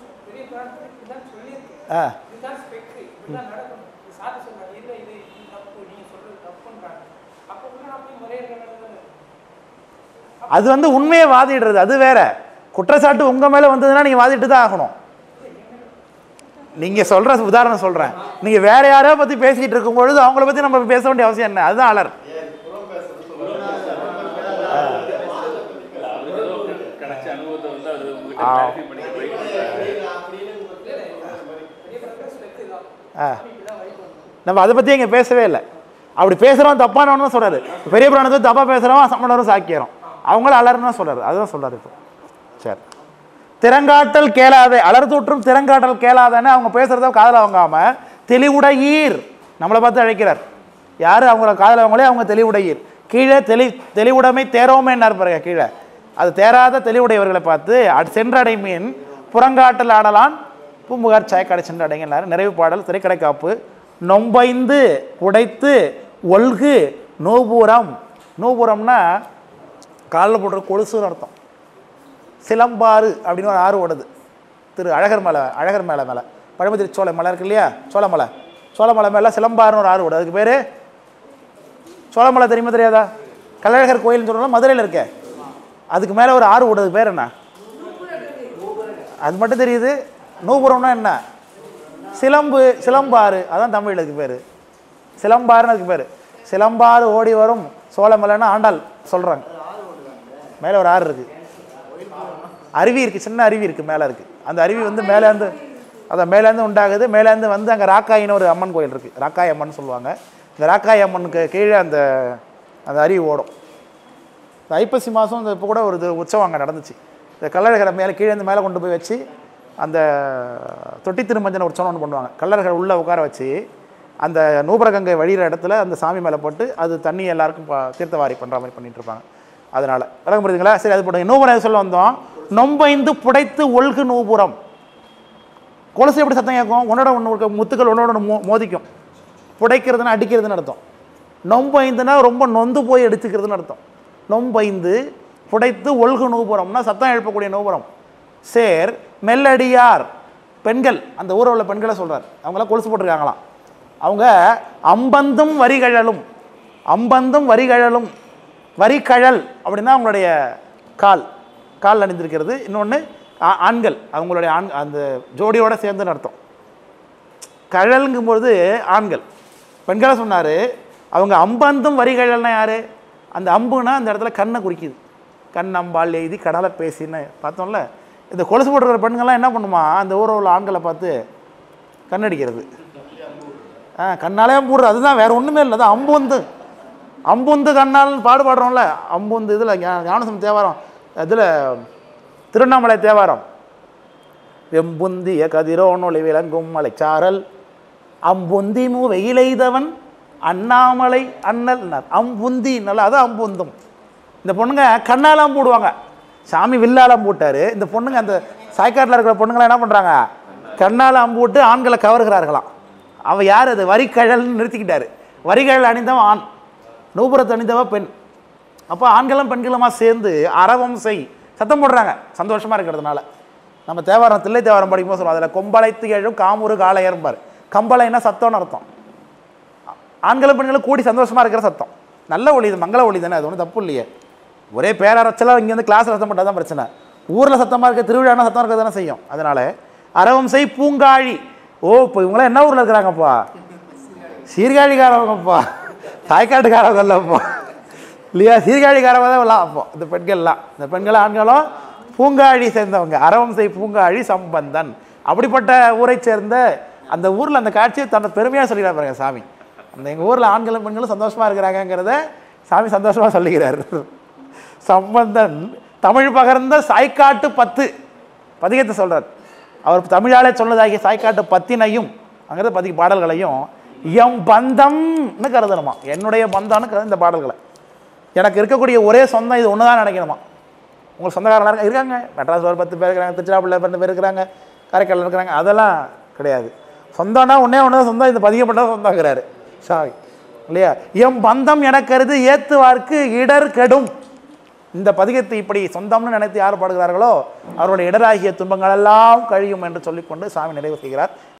ஆ இதுதான் ஸ்பெக்ட்ரி இதுதான் நடக்கணும் இது சாதி சொல்றாங்க இல்ல இது இது தப்பு நீங்க சொல்றது தப்புன்றாங்க அப்ப உள்ள நான் போய் முறையீடு நடந்தது அது வந்து உண்மையை வாதிடுறது அது வேற குற்றச்சாட்டு உங்கள் மேலே வந்ததுன்னா நீங்கள் வாதிட்டு தான் ஆகணும் நீங்கள் சொல்கிற உதாரணம் சொல்கிறேன் நீங்கள் வேற யாரையோ பற்றி பேசிக்கிட்டு இருக்கும் பொழுது அவங்கள பற்றி நம்ம பேச வேண்டிய அவசியம் என்ன அதுதான் அலர் கிடைச்ச அனுபவத்தை வந்து அது உங்ககிட்ட clarify பண்ணி try பண்றாரு. ஆ நம்ம அதை பற்றி இங்கே பேசவே இல்லை அப்படி பேசுகிறவன் தப்பானவனு தான் சொல்கிறாரு பெரிய புராணத்தை தப்பாக பேசுகிறவன் சம்மணரும் சாக்கியரும் அவங்களும் அலர்னு தான் சொல்கிறாரு அதுதான் சொல்கிறாரு இப்போ சரி திறங்காட்டல் கேளாதே அலர் தூற்றும் திறங்காட்டல் கேளாதன்னு அவங்க பேசுகிறத காதில் வாங்காம தெளிவுடையீர் நம்மளை பார்த்து அழைக்கிறார் யார் அவங்கள காதில் அவங்களே அவங்க தெளிவுடையீர் கீழே தெளி தெளிவுடைமை தேரோமேன்னார் பாருங்க கீழே அது தேராத தெளிவுடையவர்களை பார்த்து அட் சென்றடை மீன் புறங்காட்டல் ஆடலான் பூம்புகார் சாயக்கடை சென்றடைங்கன்னாரு நிறைவு பாடல் திரைக்கடை காப்பு நொம்பைந்து உடைத்து ஒல்கு நூபுரம் நூபுரம்னா காலில் போடுற கொலுசுன்னு அர்த்தம் சிலம்பாறு அப்படின்னு ஒரு ஆறு ஓடுது திரு அழகர் மேலே அழகர் மேலே மேலே பழமுதிரி சோலை மலை இருக்கு இல்லையா சோளமலை சோளமலை மேலே சிலம்பாறுன்னு ஒரு ஆறு ஓடும் அதுக்கு பேர் சோளமலை தெரியுமா தெரியாதா கள்ளழகர் கோயில்னு சொல்கிறோம் மதுரையில் இருக்கே அதுக்கு மேலே ஒரு ஆறு ஓடுறதுக்கு பேர் என்ன அது மட்டும் தெரியுது நூபுரம்னா என்ன சிலம்பு சிலம்பாறு அதான் தமிழ் அதுக்கு பேர் சிலம்பாறுன்னு அதுக்கு பேர் சிலம்பாறு ஓடி வரும் சோளமலைன்னு ஆண்டாள் சொல்கிறாங்க மேலே ஒரு ஆறு இருக்குது அருவி இருக்குது சின்ன அருவி இருக்குது மேலே இருக்குது அந்த அருவி வந்து மேலேருந்து அதான் மேலேருந்து உண்டாகுது மேலேருந்து வந்து அங்கே ராக்காயின்னு ஒரு அம்மன் கோயில் இருக்குது ராக்காய் அம்மன் சொல்லுவாங்க இந்த ராக்காய் அம்மனுக்கு கீழே அந்த அந்த அருவி ஓடும் இந்த ஐப்பசி மாதம் இந்த இப்போ கூட ஒரு இது உற்சவம் அங்கே நடந்துச்சு இந்த கள்ளழகரை மேலே கீழே இருந்து மேலே கொண்டு போய் வச்சு அந்த தொட்டி திருமஞ்சன உற்சவம் ஒன்று பண்ணுவாங்க கள்ளழகர் உள்ளே உட்கார வச்சு அந்த நூபரகங்கை வழிகிற இடத்துல அந்த சாமி மேலே போட்டு அது தண்ணி எல்லாருக்கும் ப- தீர்த்தவாரி பண்ணுற மாதிரி பண்ணிட்டு இருப்பாங்க அதனால விளக்கம் புரியுதுங்களா சரி அது போடுங்க நூபுரம் எது சொல்ல வந்தோம் நொம்பைந்து புடைத்து ஒல்கு நூபுரம் கொலுசு எப்படி சத்தம் கேட்கும் உன்னோட ஒன்று முத்துக்கள் உன்னோட ஒண்ணு மோ மோதிக்கும் புடைக்கிறதுனா அடிக்கிறதுன்னு அர்த்தம் நொம்பைந்துனா ரொம்ப நொந்து போய் அடிச்சுக்கிறதுன்னு அர்த்தம் நொம்பைந்து புடைத்து ஒல்கு நூபுரம்னா சத்தம் எழுப்பக்கூடிய நூபுரம் சேர் மெல்லடியார் பெண்கள் அந்த ஊரில் உள்ள பெண்களை சொல்கிறார் அவங்களாம் கொலுசு போட்டிருக்காங்களாம் அவங்க அம்பந்தும் வரிகழலும் அம்பந்தும் வரிகழலும் வரிகழல் அப்படின்னா அவங்களுடைய கால் கால் அணிந்திருக்கிறது இன்னொன்று ஆண்கள் அவங்களுடைய ஆண் அந்த ஜோடியோட சேர்ந்துன்னு அர்த்தம் கழலுங்கும்பொழுது ஆண்கள் பெண்களை சொன்னார் அவங்க அம்பந்தும் வரிகழல்னா யார் அந்த அம்புனா அந்த இடத்துல கண்ணை குறிக்குது கண் அம்பால் எழுதி கடலை பேசின்னு பார்த்தோம்ல இந்த கொலுசு போட்டுக்கிற பெண்கள்லாம் என்ன பண்ணுமா அந்த ஊரில் உள்ள ஆண்களை பார்த்து கண்ணடிக்கிறது ஆ கண்ணாலே போடுறது அதுதான் வேற ஒன்றுமே இல்லை அது அம்புந்து அம்புந்து கண்ணால் பாடுபாடுறோம்ல அம்புந்து இதில் ஞானசம் தேவாரம் இதில் திருவண்ணாமலை தேவாரம் வெம்புந்திய கதிரோனொளி விளங்கும் மலைச்சாரல் அம்புந்தி மூ வெயிலைதவன் அண்ணாமலை அண்ணல் அம்புந்தி நல்லா அதான் அம்புந்தும் இந்த பொண்ணுங்க கண்ணாலாம் போடுவாங்க சாமி வில்லாலாம் போட்டாரு இந்த பொண்ணுங்க அந்த சாய்க்காட்டில் இருக்கிற பொண்ணுங்களாம் என்ன பண்ணுறாங்க கண்ணால் அம்புட்டு ஆண்களை கவர்கிறார்களாம் அவ யார் அது வரிக்கழல்னு நிறுத்திக்கிட்டாரு வரிகழல் அணிந்தவன் ஆண் நூபுரத்தை அணிந்தவன் பெண் அப்போ ஆண்களும் பெண்களுமா சேர்ந்து அரவம் செய் சத்தம் போடுறாங்க சந்தோஷமாக இருக்கிறதுனால நம்ம தேவாரம் தில்லை தேவாரம் படிக்கும்போது சொல்லுவோம் அதில் கொம்பளைத்து எழும் காமூறு காளையர்பார் கம்பளைன்னா சத்தம்னு அர்த்தம் ஆண்களும் பெண்களும் கூடி சந்தோஷமாக இருக்கிற சத்தம் நல்ல ஒளி இது மங்கள ஒளி தானே அது ஒன்றும் தப்பு இல்லையே ஒரே பேரரச்சலாக இங்கேருந்து கிளாஸில் சத்தம் போட்டால் தான் பிரச்சனை ஊரில் சத்தமாக இருக்க திருவிழானா சத்தம் இருக்க தானே செய்யும் அதனால அரவம் செய் பூங்காழி ஓ இப்போ இவங்களாம் என்ன ஊரில் இருக்கிறாங்கப்பா சீர்காழிக்காரவங்கப்பா தாய்க்காட்டுக்காரவங்க இல்லைப்பா இல்லையா சீர்காழிக்காரவங்க தான் எல்லாம் அப்போ இந்த பெண்கள்லாம் இந்த பெண்கள் ஆண்களும் பூங்காழி சேர்ந்தவங்க அரவம் செய் பூங்காழி சம்பந்தன் அப்படிப்பட்ட ஊரை சேர்ந்த அந்த ஊரில் அந்த காட்சியை தன்னை பெருமையாக சொல்லிக்கிறார் பாருங்க சாமி அந்த எங்கள் ஊரில் ஆண்களும் பெண்களும் சந்தோஷமாக இருக்கிறாங்கங்கிறத சாமி சந்தோஷமாக சொல்லிக்கிறார் சம்பந்தன் தமிழ் பகர்ந்த சாய்க்காட்டு பத்து பதிகத்தை சொல்றார் அவர் தமிழாலே சொன்னதாகிய சாய்க்காட்டு பத்தினையும் அங்கிறது பதி பாடல்களையும் எம் பந்தம்னு கருதணுமா என்னுடைய பந்தம்னு கருது இந்த பாடல்களை எனக்கு இருக்கக்கூடிய ஒரே சொந்தம் இது ஒன்று தான் நினைக்கணுமா உங்களுக்கு சொந்தக்காரங்களா இருக்க இருக்காங்க மெட்ராஸில் ஒரு பத்து பேர் இருக்கிறாங்க திருச்சிராப்பள்ளியில் பத்து பேர் இருக்கிறாங்க காரைக்காலில் இருக்கிறாங்க அதெல்லாம் கிடையாது சொந்தம்னா ஒன்றே ஒன்று சொந்தம் இந்த பதிகப்பட்ட சொந்தங்கிறாரு சாரி இல்லையா எம் பந்தம் எனக்கருது ஏத்துவார்க்கு இடர் கெடும் இந்த பதிகத்தை இப்படி சொந்தம்னு நினைத்து யார் பாடுகிறார்களோ அவருடைய இடராகிய துன்பங்கள் எல்லாம் கழியும் என்று சொல்லிக்கொண்டு சாமி நிறைவு செய்கிறார்